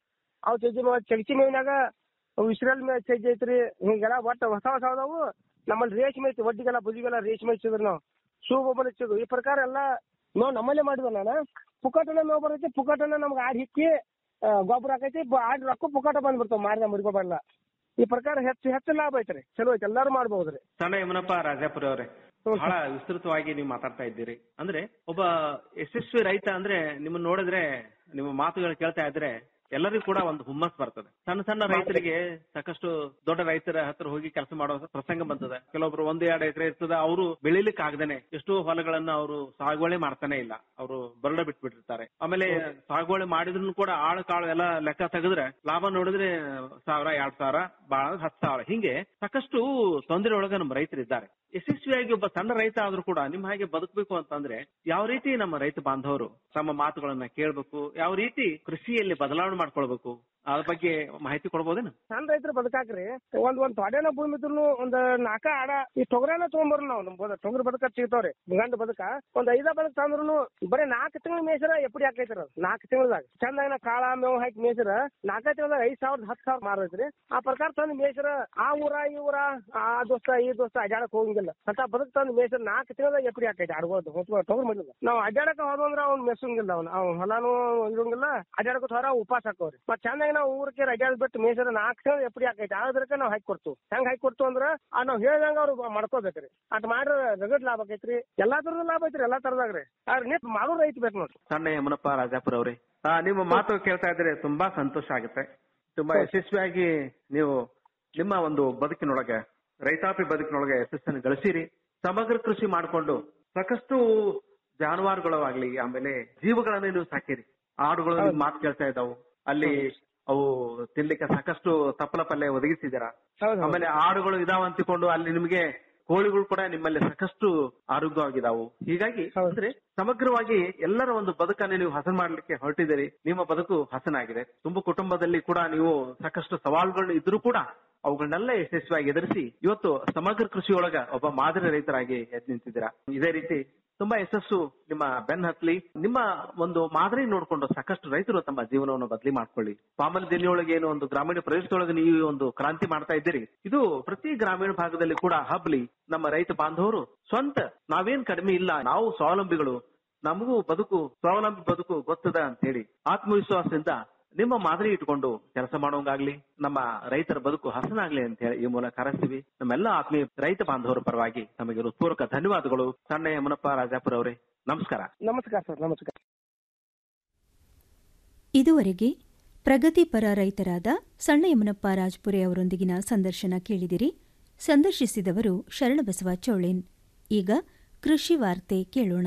ಅವ್ ಚಜ್ಜಿ ಮೇವ್ ಚಗಚಿ ಮೇವಿನಾಗ ವಿಶ್ರಲ್ ಮೇ ಚಜ್ಜಿ ಐತ್ರಿ ಹಿಂಗೆಲ್ಲ ಒಟ್ಟು ಹೊಸ ಹೊಸ ಅದಾವು ನಮ್ಮಲ್ಲಿ ರೇಷ್ಮೆ ಐತಿ ಒಡ್ಡಿಗೆಲ್ಲ ಬುದಿಗೆಲ್ಲ ರೇಷ್ಮೆ ಹಚ್ಚಿದ್ರು ನಾವು ಶೂ ಗೊಬ್ಬರ ಹಚ್ಚಿದ್ವು ಈ ಪ್ರಕಾರ ಎಲ್ಲ ಮೇವ್ ನಮ್ಮಲ್ಲೇ ಮಾಡಿದ್ವ ನಾನು ಪುಕ್ಕಟನ ಮೇವ್ ಬರ್ತೈತಿ ಪುಕ್ಕಟನ ನಮ್ಗೆ ಆಡ್ ಹಿಕ್ಕಿ ಆ, ಗೊಬ್ಬರ ಹಾಕೈತಿ ಬ- ಆಡ್ ರೊಕ್ಕ ಪುಕ್ಕಟ ಬಂದ್ಬಿಡ್ತಾವ ಮಾರಿದ ಮುರಿಗೋಬಲ್ಲ ಈ ಪ್ರಕಾರ ಹೆಚ್ಚು ಹೆಚ್ಚು ಲಾಭ ಐತ್ರಿ ಚಲೋ ಐತಿ ಎಲ್ಲಾರು ಮಾಡ್ಬೋದ್ರಿ ಸಣ್ಣ ಯಮನಪ್ಪ ರಾಜಾಪುರ ಅವರೇ ಬಹಳ ವಿಸ್ತೃತವಾಗಿ ನೀವು ಮಾತಾಡ್ತಾ ಇದ್ದೀರಿ ಅಂದ್ರೆ ಒಬ್ಬ ಯಶಸ್ವಿ ರೈತ ಅಂದ್ರೆ ನಿಮ್ಮನ್ನ ನೋಡಿದ್ರೆ ನಿಮ್ಮ ಮಾತುಗಳು ಕೇಳ್ತಾ ಇದ್ರೆ ಎಲ್ಲರಿಗೂ ಕೂಡ ಒಂದು ಹುಮ್ಮಸ್ ಬರ್ತದೆ ಸಣ್ಣ ಸಣ್ಣ ರೈತರಿಗೆ ಸಾಕಷ್ಟು ದೊಡ್ಡ ರೈತರ ಹತ್ರ ಹೋಗಿ ಕೆಲಸ ಮಾಡೋ ಪ್ರಸಂಗ ಬಂತದೆ ಕೆಲವೊಬ್ರು ಒಂದು ಎರಡು ಎಕರೆ ಇರ್ತದೆ ಅವರು ಬೆಳಿಲಿಕ್ಕೆ ಆಗದೇನೆ ಎಷ್ಟೋ ಹೊಲಗಳನ್ನ ಅವರು ಸಾಗುವಳಿ ಮಾಡ್ತಾನೆ ಇಲ್ಲ ಅವರು ಬರಡ ಬಿಟ್ಬಿಟ್ಟಿರ್ತಾರೆ ಆಮೇಲೆ ಸಾಗುವಳಿ ಮಾಡಿದ್ರು ಕೂಡ ಆಳು ಕಾಳು ಎಲ್ಲ ಲೆಕ್ಕ ತೆಗೆದ್ರೆ ಲಾಭ ನೋಡಿದ್ರೆ ಸಾವಿರ ಎರಡ್ ಸಾವಿರ ಬಾಳ ಹತ್ತು ಸಾವಿರ ಹಿಂಗೆ ಸಾಕಷ್ಟು ತೊಂದರೆ ಒಳಗೆ ನಮ್ಮ ರೈತರಿದ್ದಾರೆ ಯಶಸ್ವಿಯಾಗಿ ಒಬ್ಬ ಸಣ್ಣ ರೈತ ಆದ್ರೂ ಕೂಡ ನಿಮ್ ಹಾಗೆ ಬದುಕಬೇಕು ಅಂತಂದ್ರೆ ಯಾವ ರೀತಿ ನಮ್ಮ ರೈತ ಬಾಂಧವರು ತಮ್ಮ ಮಾತುಗಳನ್ನ ಕೇಳ್ಬೇಕು ಯಾವ ರೀತಿ ಕೃಷಿಯಲ್ಲಿ ಬದಲಾವಣೆ ಮಾಡ್ಕೊಳ್ಬೇಕು ಅದ್ರ ಬಗ್ಗೆ ಮಾಹಿತಿ ಕೊಡ್ಬೋದೇನು ಸಣ್ಣ ರೈತರು ಬದುಕಾಕ್ರಿ ಒಂದ್ ಒಂದ್ ತೊಡೆನ ಭೂಮಿ ಇದ್ರು ಒಂದ್ ನಾಲ್ಕ ಆಡ ಈ ತೊಗರಿನ ತಗೊಂಬರ್ ನಾವು ನಮ್ ಬದ- ತೊಗರಿ ಬದುಕ ಸಿಗ್ತಾವ್ರಿ ಗಂಡ ಬದುಕ ಒಂದ್ ಐದ ಬದುಕ ತಂದ್ರು ಬರೀ ನಾಲ್ಕು ತಿಂಗಳ ಮೇಸರ ಎಪ್ಪಡಿ ಹಾಕೈತ್ರಿ ಅದು ನಾಲ್ಕು ತಿಂಗಳದಾಗ ಚಂದಾಗ ಕಾಳ ಮೇವ್ ಹಾಕಿ ಮೇಸರ ನಾಲ್ಕೈ ತಿಂಗಳದಾಗ ಐದ್ ಸಾವಿರದ ಹತ್ತು ಸಾವಿರ ಮಾರೈತ್ರಿ ಆ ಪ್ರಕಾರ ತಂದ್ ಮೇಸರ ಆ ಊರ ಈ ಊರ ಆ ದೋಸ್ತ ಈ ದೋಸ್ತ ಅಡ್ಯಾಡಕ್ ಹೋಗಂಗಿಲ್ಲ ಅಂತ ಬದುಕ್ ತಂದ್ ಮೇಸರ ನಾಲ್ಕು ತಿಂಗಳದಾಗ ಎಪ್ಪಡಿ ಹಾಕೈತಿ ಆಡ್ಬೋದು ತೊಗರಿ ಮಾಡಿಲ್ಲ ನಾವು ಅಡ್ಯಾಡಕ ಹೋದಂದ್ರ ಅವ್ನ್ ಮೆಸಂಗಿಲ್ಲ ಅವ್ನ ಅವ್ನ ಹೊಲಾನು ಇರಂಗಿಲ್ಲ ಅಡ್ಯಾಡಕ ಹೊರ ಉಪವಾಸ ಹಾಕೋರಿ ಮತ್ ಚಂದಾಗಿ ನಾವು ಊರಕ್ಕೆ ಅಡ್ಯಾಡ್ ಬಿಟ್ಟು ಮೇಸರ ನಾಲ್ಕು ತಿಂಗಳ ಎಪ್ಪಡಿ ಹಾಕೈತಿ ಆದ್ರಕ್ಕೆ ನಾವು ಹಾಕಿ ಕೊಡ್ತು ಹೆಂಗ್ ಹಾಕಿ ಕೊಡ್ತು ಅಂದ್ರ ಆ ನಾವ್ ಹೇಳ್ದಂಗ ಅವ್ರು ಮಾಡ್ಕೋಬೇಕ್ರಿ ಅಟ್ ಮಾಡ್ರ ರಗಡ್ ಲಾಭ ಆಕೈತ್ರಿ ಎಲ್ಲಾ ತರದ ಲಾಭ ಐತ್ರಿ ಎಲ್ಲಾ ತರದಾಗ್ರಿ ಆದ್ರೆ ನಿತ್ ಮಾಡೋ ರೈತ ಬೇಕು ನೋಡ್ರಿ ಸಣ್ಣ ಯಮನಪ್ಪ ರಾಜಾಪುರ ಅವರೇ ಆ, ನಿಮ್ಮ ಮಾತು ಕೇಳ್ತಾ ಇದ್ರೆ ತುಂಬಾ ಸಂತೋಷ ಆಗುತ್ತೆ ತುಂಬಾ ಯಶಸ್ವಿಯಾಗಿ ನೀವು ನಿಮ್ಮ ಒಂದು ಬದುಕಿನೊಳಗೆ ರೈತಾಪಿ ಬದುಕಿನೊಳಗೆ ಯಶಸ್ಸನ್ನು ಗಳಿಸಿರಿ ಸಮಗ್ರ ಕೃಷಿ ಮಾಡಿಕೊಂಡು ಸಾಕಷ್ಟು ಜಾನುವಾರುಗಳಾಗ್ಲಿ ಆಮೇಲೆ ಜೀವಗಳನ್ನ ನೀವು ಸಾಕಿರಿ ಆಡುಗಳು ನಿಮ್ ಮಾತು ಕೇಳ್ತಾ ಇದ್ದಾವು ಅಲ್ಲಿ ಅವು ತಿನ್ಲಿಕ್ಕೆ ಸಾಕಷ್ಟು ತಪ್ಪಲ ಪಲ್ಯ ಒದಗಿಸಿದ್ದೀರಾ ಆಮೇಲೆ ಆಡುಗಳು ಇದಾವ ಅಂತಿಕೊಂಡು ಅಲ್ಲಿ ನಿಮಗೆ ಕೋಳಿಗಳು ಕೂಡ ನಿಮ್ಮಲ್ಲಿ ಸಾಕಷ್ಟು ಆರೋಗ್ಯವಾಗಿದಾವು ಹೀಗಾಗಿ ಅಂದ್ರೆ ಸಮಗ್ರವಾಗಿ ಎಲ್ಲರ ಒಂದು ಬದುಕನ್ನು ನೀವು ಹಸನ್ ಮಾಡ್ಲಿಕ್ಕೆ ಹೊರಟಿದ್ದೀರಿ ನಿಮ್ಮ ಬದುಕು ಹಸನಾಗಿದೆ ತುಂಬ ಕುಟುಂಬದಲ್ಲಿ ಕೂಡ ನೀವು ಸಾಕಷ್ಟು ಸವಾಲುಗಳು ಇದ್ರೂ ಕೂಡ ಅವುಗಳನ್ನೆಲ್ಲ ಯಶಸ್ವಿಯಾಗಿ ಎದುರಿಸಿ ಇವತ್ತು ಸಮಗ್ರ ಕೃಷಿಯೊಳಗ ಒಬ್ಬ ಮಾದರಿ ರೈತರಾಗಿ ಎದ್ದು ನಿಂತಿದ್ದೀರಾ ಇದೇ ರೀತಿ ತುಂಬಾ ಯಶಸ್ಸು ನಿಮ್ಮ ಬೆನ್ ಹತ್ಲಿ ನಿಮ್ಮ ಒಂದು ಮಾದರಿ ನೋಡ್ಕೊಂಡು ಸಾಕಷ್ಟು ರೈತರು ತಮ್ಮ ಜೀವನವನ್ನು ಬದಲಿ ಮಾಡ್ಕೊಳ್ಳಿ ಪಾಮಲ್ ದಿಲ್ಲಿಯೊಳಗೆ ಏನು ಒಂದು ಗ್ರಾಮೀಣ ಪ್ರದೇಶದೊಳಗೆ ನೀವು ಈ ಒಂದು ಕ್ರಾಂತಿ ಮಾಡ್ತಾ ಇದ್ದೀರಿ ಇದು ಪ್ರತಿ ಗ್ರಾಮೀಣ ಭಾಗದಲ್ಲಿ ಕೂಡ ಹಬ್ಲಿ ನಮ್ಮ ರೈತ ಬಾಂಧವರು ಸ್ವಂತ ನಾವೇನ್ ಕಡಿಮೆ ಇಲ್ಲ ನಾವು ಸ್ವಾವಲಂಬಿಗಳು ನಮಗೂ ಬದುಕು ಸ್ವಾವಲಂಬಿ ಬದುಕು ಗೊತ್ತದ ಅಂತ ಹೇಳಿ ಆತ್ಮವಿಶ್ವಾಸದಿಂದ ನಿಮ್ಮ ಮಾದರಿ ಇಟ್ಕೊಂಡು ಕೆಲಸ ಮಾಡೋಂಗಾಗ್ಲಿ ನಮ್ಮ ರೈತರ ಬದುಕು ಹಸನಾಗ್ಲಿ ಅಂತ ಹೇಳಿ ಈ ಮೂಲಕ ಹಾರೈಸ್ತೀವಿ ನಮ್ಮೆಲ್ಲ ಆತ್ಮೀಯ ರೈತ ಬಾಂಧವರ ಪರವಾಗಿ ನಮಗೆ ಹೃತ್ಪೂರ್ವಕ ಧನ್ಯವಾದಗಳು ಸಣ್ಣ ಯಮನಪ್ಪ ರಾಜಾಪುರ ಅವರೇ ನಮಸ್ಕಾರ ನಮಸ್ಕಾರ ಸರ್ ನಮಸ್ಕಾರ ಇದುವರೆಗೆ ಪ್ರಗತಿಪರ ರೈತರಾದ ಸಣ್ಣ ಯಮನಪ್ಪ ರಾಜ್ಪುರೆ ಅವರೊಂದಿಗಿನ ಸಂದರ್ಶನ ಕೇಳಿದಿರಿ ಸಂದರ್ಶಿಸಿದವರು ಶರಣಬಸವ ಚೌಳೇನ್ ಈಗ ಕೃಷಿ ವಾರ್ತೆ ಕೇಳೋಣ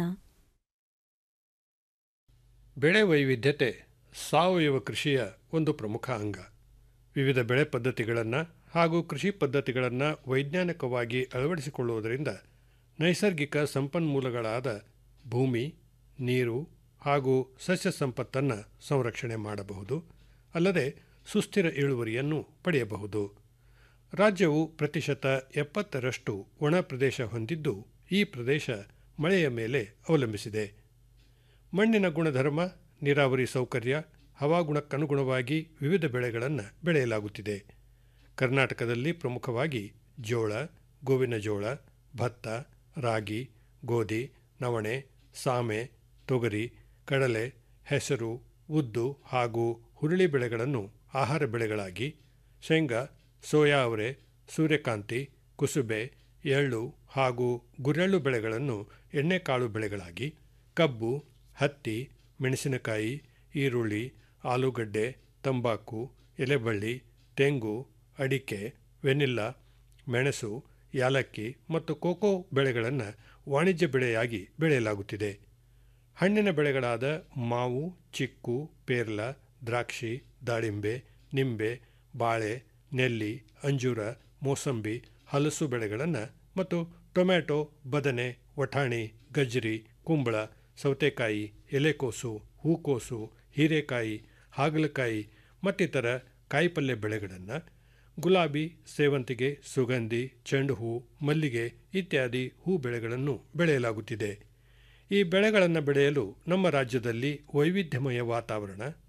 ಬೆಳೆ ವೈವಿಧ್ಯತೆ ಸಾವಯವ ಕೃಷಿಯ ಒಂದು ಪ್ರಮುಖ ಅಂಗ ವಿವಿಧ ಬೆಳೆ ಪದ್ಧತಿಗಳನ್ನು ಹಾಗೂ ಕೃಷಿ ಪದ್ಧತಿಗಳನ್ನು ವೈಜ್ಞಾನಿಕವಾಗಿ ಅಳವಡಿಸಿಕೊಳ್ಳುವುದರಿಂದ ನೈಸರ್ಗಿಕ ಸಂಪನ್ಮೂಲಗಳಾದ ಭೂಮಿ ನೀರು ಹಾಗೂ ಸಸ್ಯ ಸಂಪತ್ತನ್ನು ಸಂರಕ್ಷಣೆ ಮಾಡಬಹುದು ಅಲ್ಲದೆ ಸುಸ್ಥಿರ ಇಳುವರಿಯನ್ನು ಪಡೆಯಬಹುದು ರಾಜ್ಯವು ಪ್ರತಿಶತ ಎಪ್ಪತ್ತರಷ್ಟು ಒಣ ಪ್ರದೇಶ ಹೊಂದಿದ್ದು ಈ ಪ್ರದೇಶ ಮಳೆಯ ಮೇಲೆ ಅವಲಂಬಿಸಿದೆ ಮಣ್ಣಿನ ಗುಣಧರ್ಮ ನೀರಾವರಿ ಸೌಕರ್ಯ ಹವಾಗುಣಕ್ಕನುಗುಣವಾಗಿ ವಿವಿಧ ಬೆಳೆಗಳನ್ನು ಬೆಳೆಯಲಾಗುತ್ತಿದೆ ಕರ್ನಾಟಕದಲ್ಲಿ ಪ್ರಮುಖವಾಗಿ ಜೋಳ ಗೋವಿನ ಜೋಳ ಭತ್ತ ರಾಗಿ ಗೋಧಿ ನವಣೆ ಸಾಮೆ ತೊಗರಿ ಕಡಲೆ ಹೆಸರು ಉದ್ದು ಹಾಗೂ ಹುರುಳಿ ಬೆಳೆಗಳನ್ನು ಆಹಾರ ಬೆಳೆಗಳಾಗಿ ಶೇಂಗಾ ಸೋಯಾ ಅವರೆ ಸೂರ್ಯಕಾಂತಿ ಕುಸುಬೆ ಎಳ್ಳು ಹಾಗೂ ಗುರೆಳ್ಳು ಬೆಳೆಗಳನ್ನು ಎಣ್ಣೆಕಾಳು ಬೆಳೆಗಳಾಗಿ ಕಬ್ಬು ಹತ್ತಿ ಮೆಣಸಿನಕಾಯಿ ಈರುಳ್ಳಿ ಆಲೂಗಡ್ಡೆ ತಂಬಾಕು ಎಲೆಬಳ್ಳಿ ತೆಂಗು ಅಡಿಕೆ ವೆನಿಲ್ಲಾ ಮೆಣಸು ಯಾಲಕ್ಕಿ ಮತ್ತು ಕೋಕೋ ಬೆಳೆಗಳನ್ನು ವಾಣಿಜ್ಯ ಬೆಳೆಯಾಗಿ ಬೆಳೆಯಲಾಗುತ್ತಿದೆ ಹಣ್ಣಿನ ಬೆಳೆಗಳಾದ ಮಾವು ಚಿಕ್ಕು ಪೇರ್ಲ ದ್ರಾಕ್ಷಿ ದಾಳಿಂಬೆ ನಿಂಬೆ ಬಾಳೆ ನೆಲ್ಲಿ ಅಂಜೂರ ಮೋಸಂಬಿ ಹಲಸು ಬೆಳೆಗಳನ್ನು ಮತ್ತು ಟೊಮ್ಯಾಟೊ ಬದನೆ ವಠಾಣಿ ಗಜ್ರಿ ಕುಂಬಳ ಸೌತೆಕಾಯಿ ಎಲೆಕೋಸು ಹೂಕೋಸು ಹೀರೆಕಾಯಿ ಹಾಗಲಕಾಯಿ ಮತ್ತಿತರ ಕಾಯಿಪಲ್ಯ ಬೆಳೆಗಳನ್ನು ಗುಲಾಬಿ ಸೇವಂತಿಗೆ ಸುಗಂಧಿ ಚೆಂಡು ಹೂ ಮಲ್ಲಿಗೆ ಇತ್ಯಾದಿ ಹೂ ಬೆಳೆಗಳನ್ನು ಬೆಳೆಯಲಾಗುತ್ತಿದೆ ಈ ಬೆಳೆಗಳನ್ನು ಬೆಳೆಯಲು ನಮ್ಮ ರಾಜ್ಯದಲ್ಲಿ ವೈವಿಧ್ಯಮಯ ವಾತಾವರಣ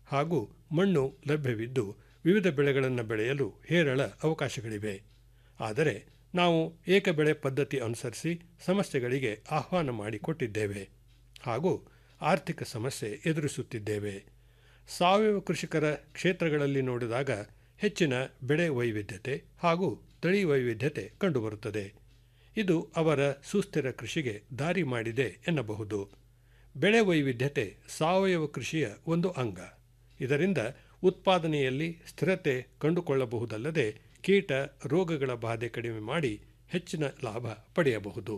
ಹಾಗೂ ಮಣ್ಣು ಲಭ್ಯವಿದ್ದು ವಿವಿಧ ಬೆಳೆಗಳನ್ನು ಬೆಳೆಯಲು ಹೇರಳ ಅವಕಾಶಗಳಿವೆ ಆದರೆ ನಾವು ಏಕ ಬೆಳೆ ಪದ್ಧತಿ ಅನುಸರಿಸಿ ಸಮಸ್ಯೆಗಳಿಗೆ ಆಹ್ವಾನ ಮಾಡಿಕೊಟ್ಟಿದ್ದೇವೆ ಹಾಗೂ ಆರ್ಥಿಕ ಸಮಸ್ಯೆ ಎದುರಿಸುತ್ತಿದ್ದೇವೆ ಸಾವಯವ ಕೃಷಿಕರ ಕ್ಷೇತ್ರಗಳಲ್ಲಿ ನೋಡಿದಾಗ ಹೆಚ್ಚಿನ ಬೆಳೆ ವೈವಿಧ್ಯತೆ ಹಾಗೂ ತಳಿ ವೈವಿಧ್ಯತೆ ಕಂಡುಬರುತ್ತದೆ ಇದು ಅವರ ಸುಸ್ಥಿರ ಕೃಷಿಗೆ ದಾರಿ ಮಾಡಿದೆ ಎನ್ನಬಹುದು ಬೆಳೆ ವೈವಿಧ್ಯತೆ ಸಾವಯವ ಕೃಷಿಯ ಒಂದು ಅಂಗ ಇದರಿಂದ ಉತ್ಪಾದನೆಯಲ್ಲಿ ಸ್ಥಿರತೆ ಕಂಡುಕೊಳ್ಳಬಹುದಲ್ಲದೆ ಕೀಟ ರೋಗಗಳ ಬಾಧೆ ಕಡಿಮೆ ಮಾಡಿ ಹೆಚ್ಚಿನ ಲಾಭ ಪಡೆಯಬಹುದು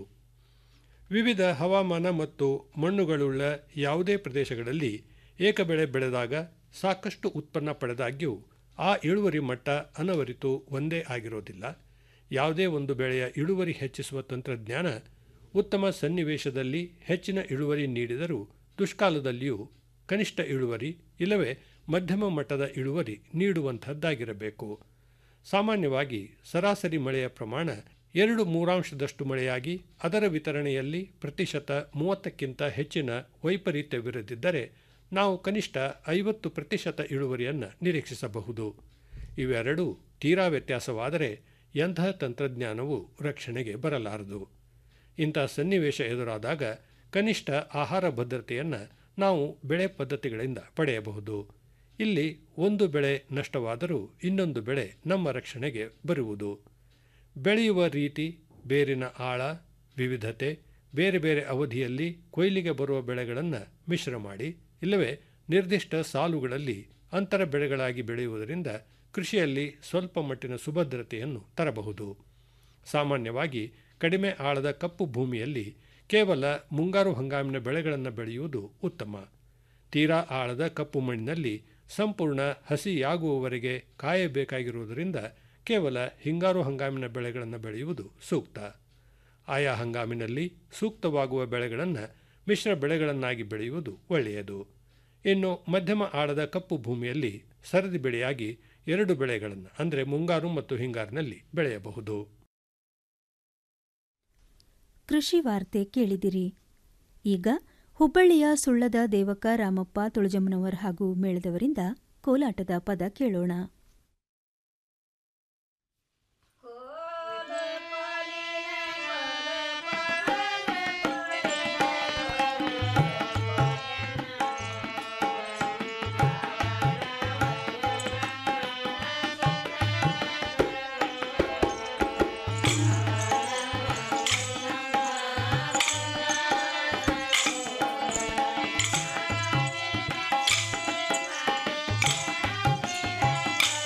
ವಿವಿಧ ಹವಾಮಾನ ಮತ್ತು ಮಣ್ಣುಗಳುಳ್ಳ ಯಾವುದೇ ಪ್ರದೇಶಗಳಲ್ಲಿ ಏಕಬೆಳೆ ಬೆಳೆದಾಗ ಸಾಕಷ್ಟು ಉತ್ಪನ್ನ ಪಡೆದಾಗ್ಯೂ ಆ ಇಳುವರಿ ಮಟ್ಟ ಅನವರಿತು ಒಂದೇ ಆಗಿರೋದಿಲ್ಲ ಯಾವುದೇ ಒಂದು ಬೆಳೆಯ ಇಳುವರಿ ಹೆಚ್ಚಿಸುವ ತಂತ್ರಜ್ಞಾನ ಉತ್ತಮ ಸನ್ನಿವೇಶದಲ್ಲಿ ಹೆಚ್ಚಿನ ಇಳುವರಿ ನೀಡಿದರೂ ದುಷ್ಕಾಲದಲ್ಲಿಯೂ ಕನಿಷ್ಠ ಇಳುವರಿ ಇಲ್ಲವೇ ಮಧ್ಯಮ ಮಟ್ಟದ ಇಳುವರಿ ನೀಡುವಂಥದ್ದಾಗಿರಬೇಕು ಸಾಮಾನ್ಯವಾಗಿ ಸರಾಸರಿ ಮಳೆಯ ಪ್ರಮಾಣ ಎರಡು ಮೂರಾಂಶದಷ್ಟು ಮಳೆಯಾಗಿ ಅದರ ವಿತರಣೆಯಲ್ಲಿ ಪ್ರತಿಶತ ಮೂವತ್ತಕ್ಕಿಂತ ಹೆಚ್ಚಿನ ವೈಪರೀತ್ಯವಿರದಿದ್ದರೆ ನಾವು ಕನಿಷ್ಠ ಐವತ್ತು ಪ್ರತಿಶತ ಇಳುವರಿಯನ್ನು ನಿರೀಕ್ಷಿಸಬಹುದು ಇವೆರಡೂ ತೀರಾ ವ್ಯತ್ಯಾಸವಾದರೆ ಎಂತಹ ತಂತ್ರಜ್ಞಾನವು ರಕ್ಷಣೆಗೆ ಬರಲಾರದು ಇಂಥ ಸನ್ನಿವೇಶ ಎದುರಾದಾಗ ಕನಿಷ್ಠ ಆಹಾರ ಭದ್ರತೆಯನ್ನು ನಾವು ಬೆಳೆ ಪದ್ಧತಿಗಳಿಂದ ಪಡೆಯಬಹುದು ಇಲ್ಲಿ ಒಂದು ಬೆಳೆ ನಷ್ಟವಾದರೂ ಇನ್ನೊಂದು ಬೆಳೆ ನಮ್ಮ ರಕ್ಷಣೆಗೆ ಬರುವುದು ಬೆಳೆಯುವ ರೀತಿ ಬೇರಿನ ಆಳ ವಿವಿಧತೆ ಬೇರೆ ಬೇರೆ ಅವಧಿಯಲ್ಲಿ ಕೊಯ್ಲಿಗೆ ಬರುವ ಬೆಳೆಗಳನ್ನು ಮಿಶ್ರ ಮಾಡಿ ಇಲ್ಲವೇ ನಿರ್ದಿಷ್ಟ ಸಾಲುಗಳಲ್ಲಿ ಅಂತರ ಬೆಳೆಗಳಾಗಿ ಬೆಳೆಯುವುದರಿಂದ ಕೃಷಿಯಲ್ಲಿ ಸ್ವಲ್ಪ ಮಟ್ಟಿನ ಸುಭದ್ರತೆಯನ್ನು ತರಬಹುದು ಸಾಮಾನ್ಯವಾಗಿ ಕಡಿಮೆ ಆಳದ ಕಪ್ಪು ಭೂಮಿಯಲ್ಲಿ ಕೇವಲ ಮುಂಗಾರು ಹಂಗಾಮಿನ ಬೆಳೆಗಳನ್ನು ಬೆಳೆಯುವುದು ಉತ್ತಮ ತೀರಾ ಆಳದ ಕಪ್ಪು ಮಣ್ಣಿನಲ್ಲಿ ಸಂಪೂರ್ಣ ಹಸಿಯಾಗುವವರೆಗೆ ಕಾಯಬೇಕಾಗಿರುವುದರಿಂದ ಕೇವಲ ಹಿಂಗಾರು ಹಂಗಾಮಿನ ಬೆಳೆಗಳನ್ನು ಬೆಳೆಯುವುದು ಸೂಕ್ತ ಆಯಾ ಹಂಗಾಮಿನಲ್ಲಿ ಸೂಕ್ತವಾಗುವ ಬೆಳೆಗಳನ್ನು ಮಿಶ್ರ ಬೆಳೆಗಳನ್ನಾಗಿ ಬೆಳೆಯುವುದು ಒಳ್ಳೆಯದು ಇನ್ನು ಮಧ್ಯಮ ಆಳದ ಕಪ್ಪು ಭೂಮಿಯಲ್ಲಿ ಸರದಿ ಬೆಳೆಯಾಗಿ ಎರಡು ಬೆಳೆಗಳನ್ನು ಅಂದರೆ ಮುಂಗಾರು ಮತ್ತು ಹಿಂಗಾರಿನಲ್ಲಿ ಬೆಳೆಯಬಹುದು ಕೃಷಿ ವಾರ್ತೆ ಕೇಳಿದಿರಿ ಈಗ ಹುಬ್ಬಳ್ಳಿಯ ಸುಳ್ಳದ ದೇವಕ್ಕ ರಾಮಪ್ಪ ತುಳಜಮ್ಮನವರ್ ಹಾಗೂ ಮೇಳದವರಿಂದ ಕೋಲಾಟದ ಪದ ಕೇಳೋಣ ಿ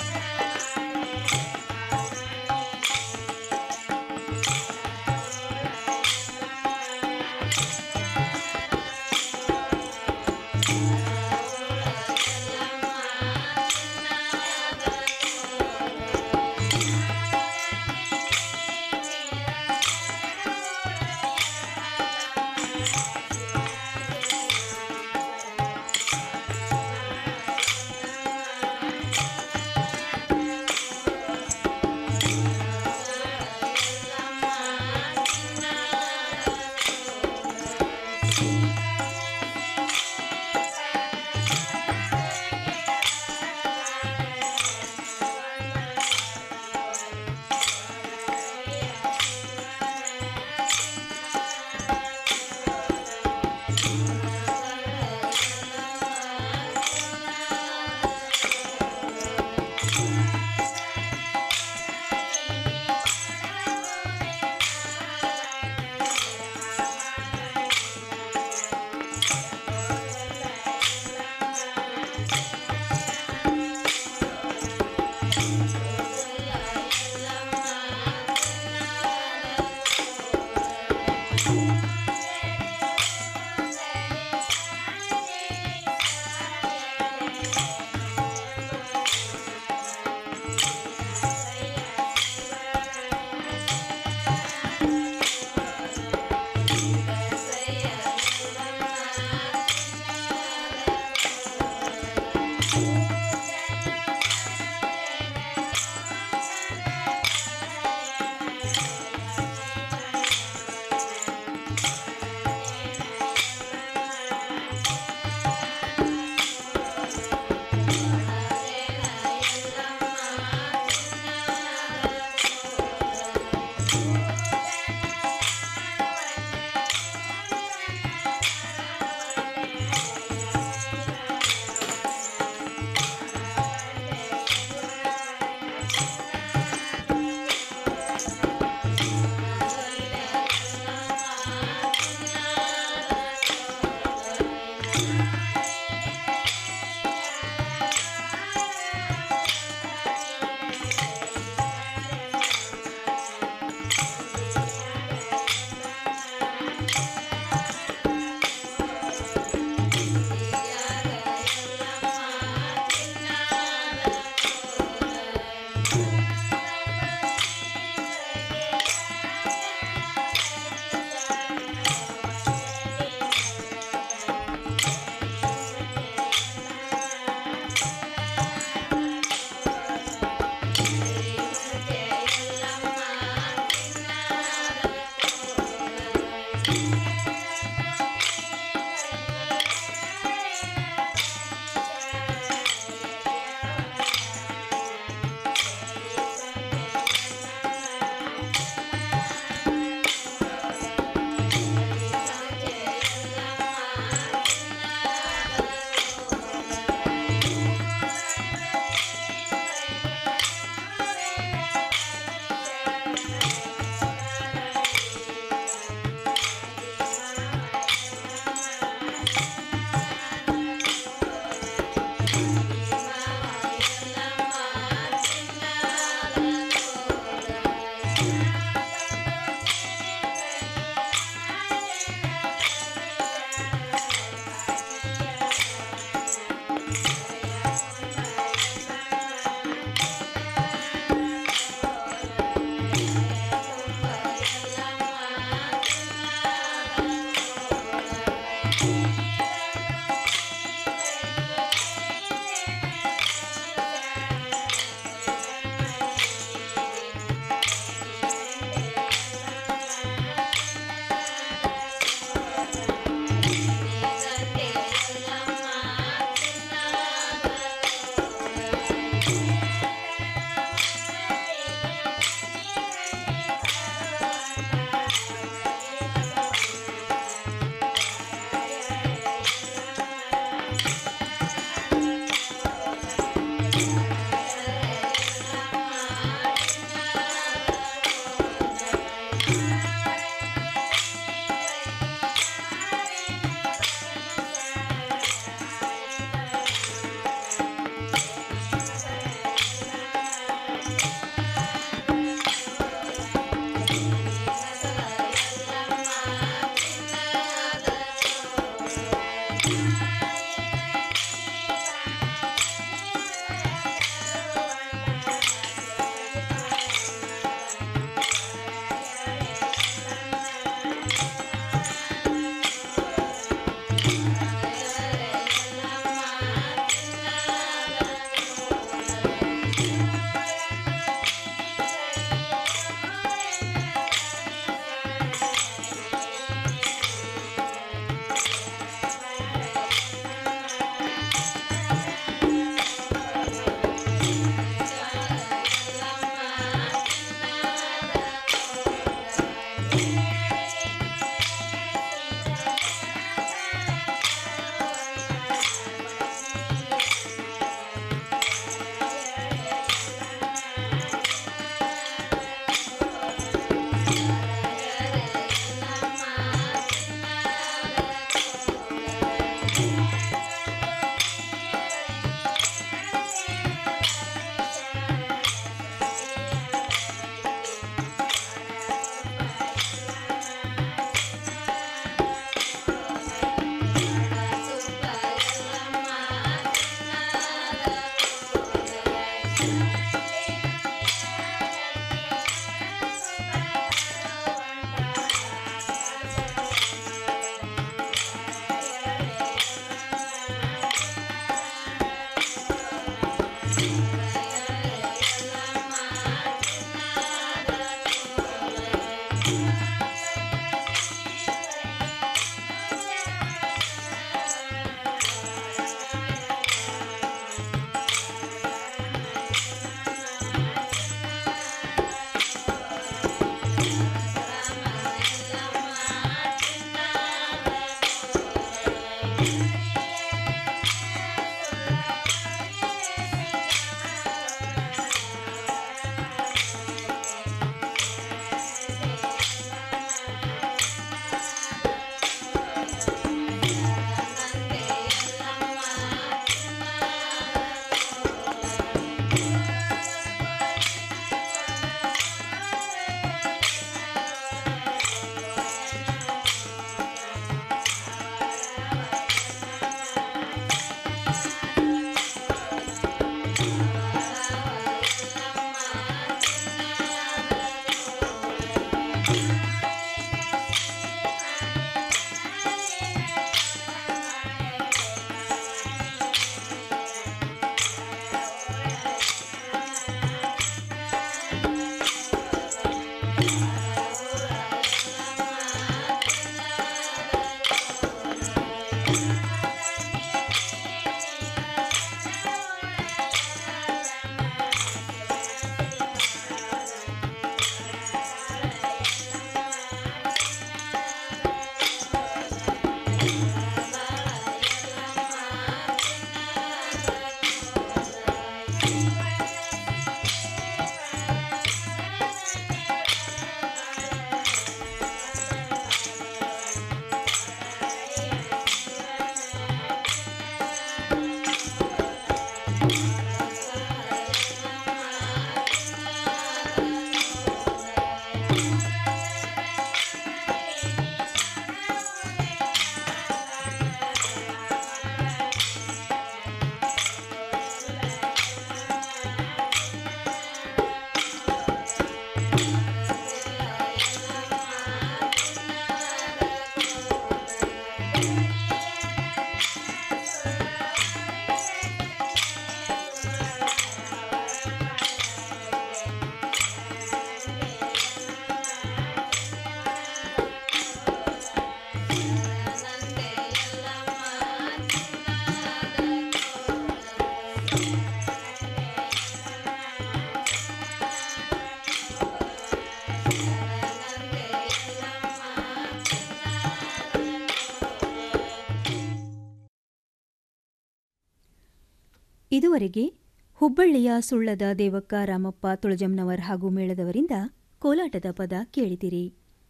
ಇದುವರೆಗೆ ಹುಬ್ಬಳ್ಳಿಯ ಸುಳ್ಳದ ದೇವಕ್ಕ ರಾಮಪ್ಪ ತುಳಜಂನವರ್ ಹಾಗೂ ಮೇಳದವರಿಂದ ಕೋಲಾಟದ ಪದ ಕೇಳಿದಿರಿ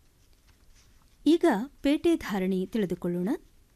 ಈಗ ಪೇಟೆ ಧಾರಣಿ ತಿಳಿದುಕೊಳ್ಳೋಣ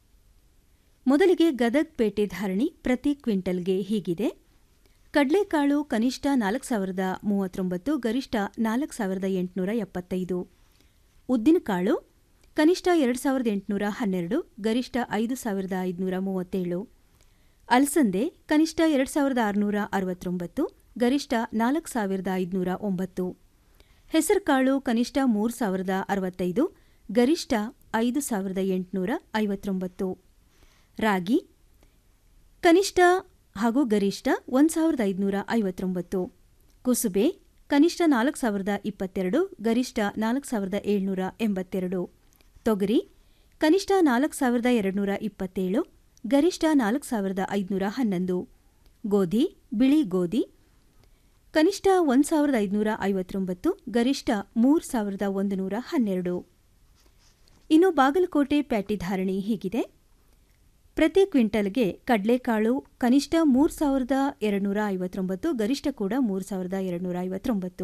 ಮೊದಲಿಗೆ ಗದಗ್ ಪೇಟೆ ಧಾರಣಿ ಪ್ರತಿ ಕ್ವಿಂಟಲ್ಗೆ ಹೀಗಿದೆ ಕಡಲೆಕಾಳು ಕನಿಷ್ಠ ನಾಲ್ಕು ಸಾವಿರದ ಮೂವತ್ತೊಂಬತ್ತು ಗರಿಷ್ಠ ನಾಲ್ಕು ಸಾವಿರದ ಎಂಟುನೂರ ಎಪ್ಪತ್ತೈದು ಉದ್ದಿನಕಾಳು ಕನಿಷ್ಠ ಎರಡು ಸಾವಿರದ ಎಂಟುನೂರ ಹನ್ನೆರಡು ಗರಿಷ್ಠ ಐದು ಸಾವಿರದ ಐದುನೂರ ಮೂವತ್ತೇಳು ಅಲಸಂದೆ ಕನಿಷ್ಠ ಎರಡು ಸಾವಿರದ ಆರುನೂರ ಅರವತ್ತೊಂಬತ್ತು ಗರಿಷ್ಠ ನಾಲ್ಕು ಸಾವಿರದ ಐದುನೂರ ಒಂಬತ್ತು ಹೆಸರುಕಾಳು ಕನಿಷ್ಠ ಮೂರು ಸಾವಿರದ ಅರವತ್ತೈದು ಗರಿಷ್ಠ ಐದು ಸಾವಿರದ ಎಂಟುನೂರ ಐವತ್ತೊಂಬತ್ತು ರಾಗಿ ಕನಿಷ್ಠ ಹಾಗೂ ಗರಿಷ್ಠ ಒಂದು ಸಾವಿರದ ಐದುನೂರ ಐವತ್ತೊಂಬತ್ತು ಕುಸುಬೆ ಕನಿಷ್ಠ ನಾಲ್ಕು ಸಾವಿರದ ಇಪ್ಪತ್ತೆರಡು ಗರಿಷ್ಠ ನಾಲ್ಕು ಸಾವಿರದ ಏಳ್ನೂರ ಎಂಬತ್ತೆರಡು ತೊಗರಿ ಕನಿಷ್ಠ ನಾಲ್ಕು ಸಾವಿರದ ಎರಡುನೂರ ಇಪ್ಪತ್ತೇಳು ಗರಿಷ್ಠ ನಾಲ್ಕು ಸಾವಿರದ ಐದುನೂರ ಹನ್ನೊಂದು ಗೋಧಿ ಬಿಳಿ ಗೋಧಿ ಕನಿಷ್ಠ ಒಂದು ಸಾವಿರದ ಐದುನೂರ ಐವತ್ತೊಂಬತ್ತು ಗರಿಷ್ಠ ಮೂರು ಸಾವಿರದ ಒಂದು ನೂರ ಹನ್ನೆರಡು ಇನ್ನು ಬಾಗಲಕೋಟೆ ಪ್ಯಾಟಿ ಧಾರಣಿ ಹೀಗಿದೆ ಪ್ರತಿ ಕ್ವಿಂಟಲ್ಗೆ ಕಡಲೆಕಾಳು ಕನಿಷ್ಠ ಮೂರು ಸಾವಿರದ ಎರಡುನೂರ ಐವತ್ತೊಂಬತ್ತು ಗರಿಷ್ಠ ಕೂಡ ಮೂರು ಸಾವಿರದ ಎರಡುನೂರ ಐವತ್ತೊಂಬತ್ತು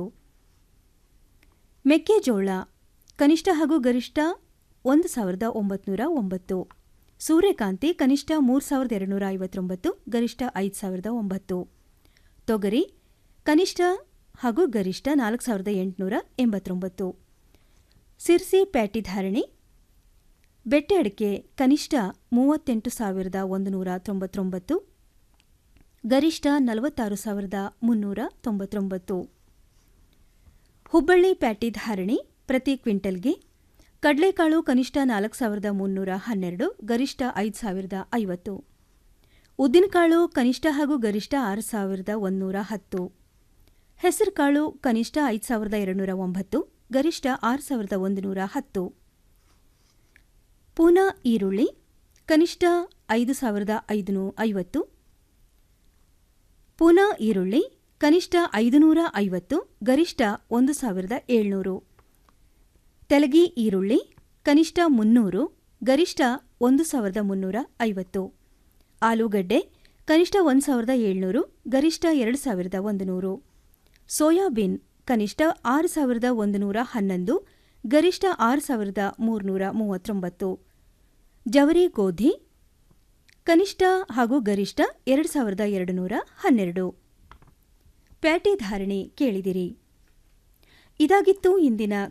ಮೆಕ್ಕೆಜೋಳ ಕನಿಷ್ಠ ಹಾಗೂ ಗರಿಷ್ಠ ಒಂದು ಸಾವಿರದ ಒಂಬತ್ನೂರ ಒಂಬತ್ತು ಸೂರ್ಯಕಾಂತಿ ಕನಿಷ್ಠ ಮೂರು ಸಾವಿರದ ಎರಡುನೂರ ಐವತ್ತೊಂಬತ್ತು ಗರಿಷ್ಠ ಐದು ಸಾವಿರದ ಒಂಬತ್ತು ತೊಗರಿ ಕನಿಷ್ಠ ಹಾಗೂ ಗರಿಷ್ಠ ನಾಲ್ಕು ಸಾವಿರದ ಎಂಟುನೂರ ಎಂಬತ್ತೊಂಬತ್ತು ಸಿರ್ಸಿ ಪ್ಯಾಟಿ ಧಾರಣಿ ಬೆಟ್ಟೆ ಅಡಿಕೆ ಕನಿಷ್ಠ ಮೂವತ್ತೆಂಟು ಸಾವಿರದ ಒಂದು ನೂರ ತೊಂಬತ್ತೊಂಬತ್ತು ಗರಿಷ್ಠ ನಲವತ್ತಾರು ಸಾವಿರದ ಮುನ್ನೂರ ತೊಂಬತ್ತೊಂಬತ್ತು ಹುಬ್ಬಳ್ಳಿ ಪ್ಯಾಟಿ ಧಾರಣಿ ಪ್ರತಿ ಕ್ವಿಂಟಲ್ಗೆ ಕಡಲೆಕಾಳು ಕನಿಷ್ಠ ನಾಲ್ಕು ಸಾವಿರದ ಮುನ್ನೂರ ಹನ್ನೆರಡು ಗರಿಷ್ಠ ಐದು ಸಾವಿರದ ಐವತ್ತು ಉದ್ದಿನಕಾಳು ಕನಿಷ್ಠ ಹಾಗೂ ಗರಿಷ್ಠ ಆರು ಸಾವಿರದ ಒಂದೂರ ಹತ್ತು ಹೆಸರುಕಾಳು ಕನಿಷ್ಠ ಐದು ಸಾವಿರದ ಎರಡುನೂರ ಒಂಬತ್ತು ಗರಿಷ್ಠ ಆರು ಸಾವಿರದ ಒಂದು ನೂರ ಹತ್ತು ಪೂನಾ ಈರುಳ್ಳಿ ಕನಿಷ್ಠ ಐದು ಸಾವಿರದ ಐದುನೂ ಐವತ್ತು ಪೂನಾ ಈರುಳ್ಳಿ ಕನಿಷ್ಠ ಐದುನೂರ ಐವತ್ತು ಗರಿಷ್ಠ ಒಂದು ಸಾವಿರದ ಏಳ್ನೂರು ತೆಲಗಿ ಈರುಳ್ಳಿ ಕನಿಷ್ಠ ಮುನ್ನೂರು ಗರಿಷ್ಠ ಒಂದು ಸಾವಿರದ ಮುನ್ನೂರ ಐವತ್ತು ಆಲೂಗಡ್ಡೆ ಕನಿಷ್ಠ ಒಂದು ಸಾವಿರದ ಏಳ್ನೂರು ಗರಿಷ್ಠ ಎರಡು ಸಾವಿರದ ಒಂದು ನೂರು ಸೋಯಾಬೀನ್ ಕನಿಷ್ಠ ಆರು ಸಾವಿರದ ಒಂದು ನೂರ ಹನ್ನೊಂದು ಗರಿಷ್ಠ ಆರು ಸಾವಿರದ ಮೂರುನೂರ ಮೂವತ್ತೊಂಬತ್ತು ಜವರಿ ಗೋಧಿ ಕನಿಷ್ಠ ಹಾಗೂ ಗರಿಷ್ಠ ಎರಡು ಸಾವಿರದ ಎರಡು ನೂರ ಹನ್ನೆರಡು ಪ್ಯಾಟಿ ಧಾರಣೆ ಕೇಳಿದಿರಿ ಇದಾಗಿತ್ತು ಇಂದಿನ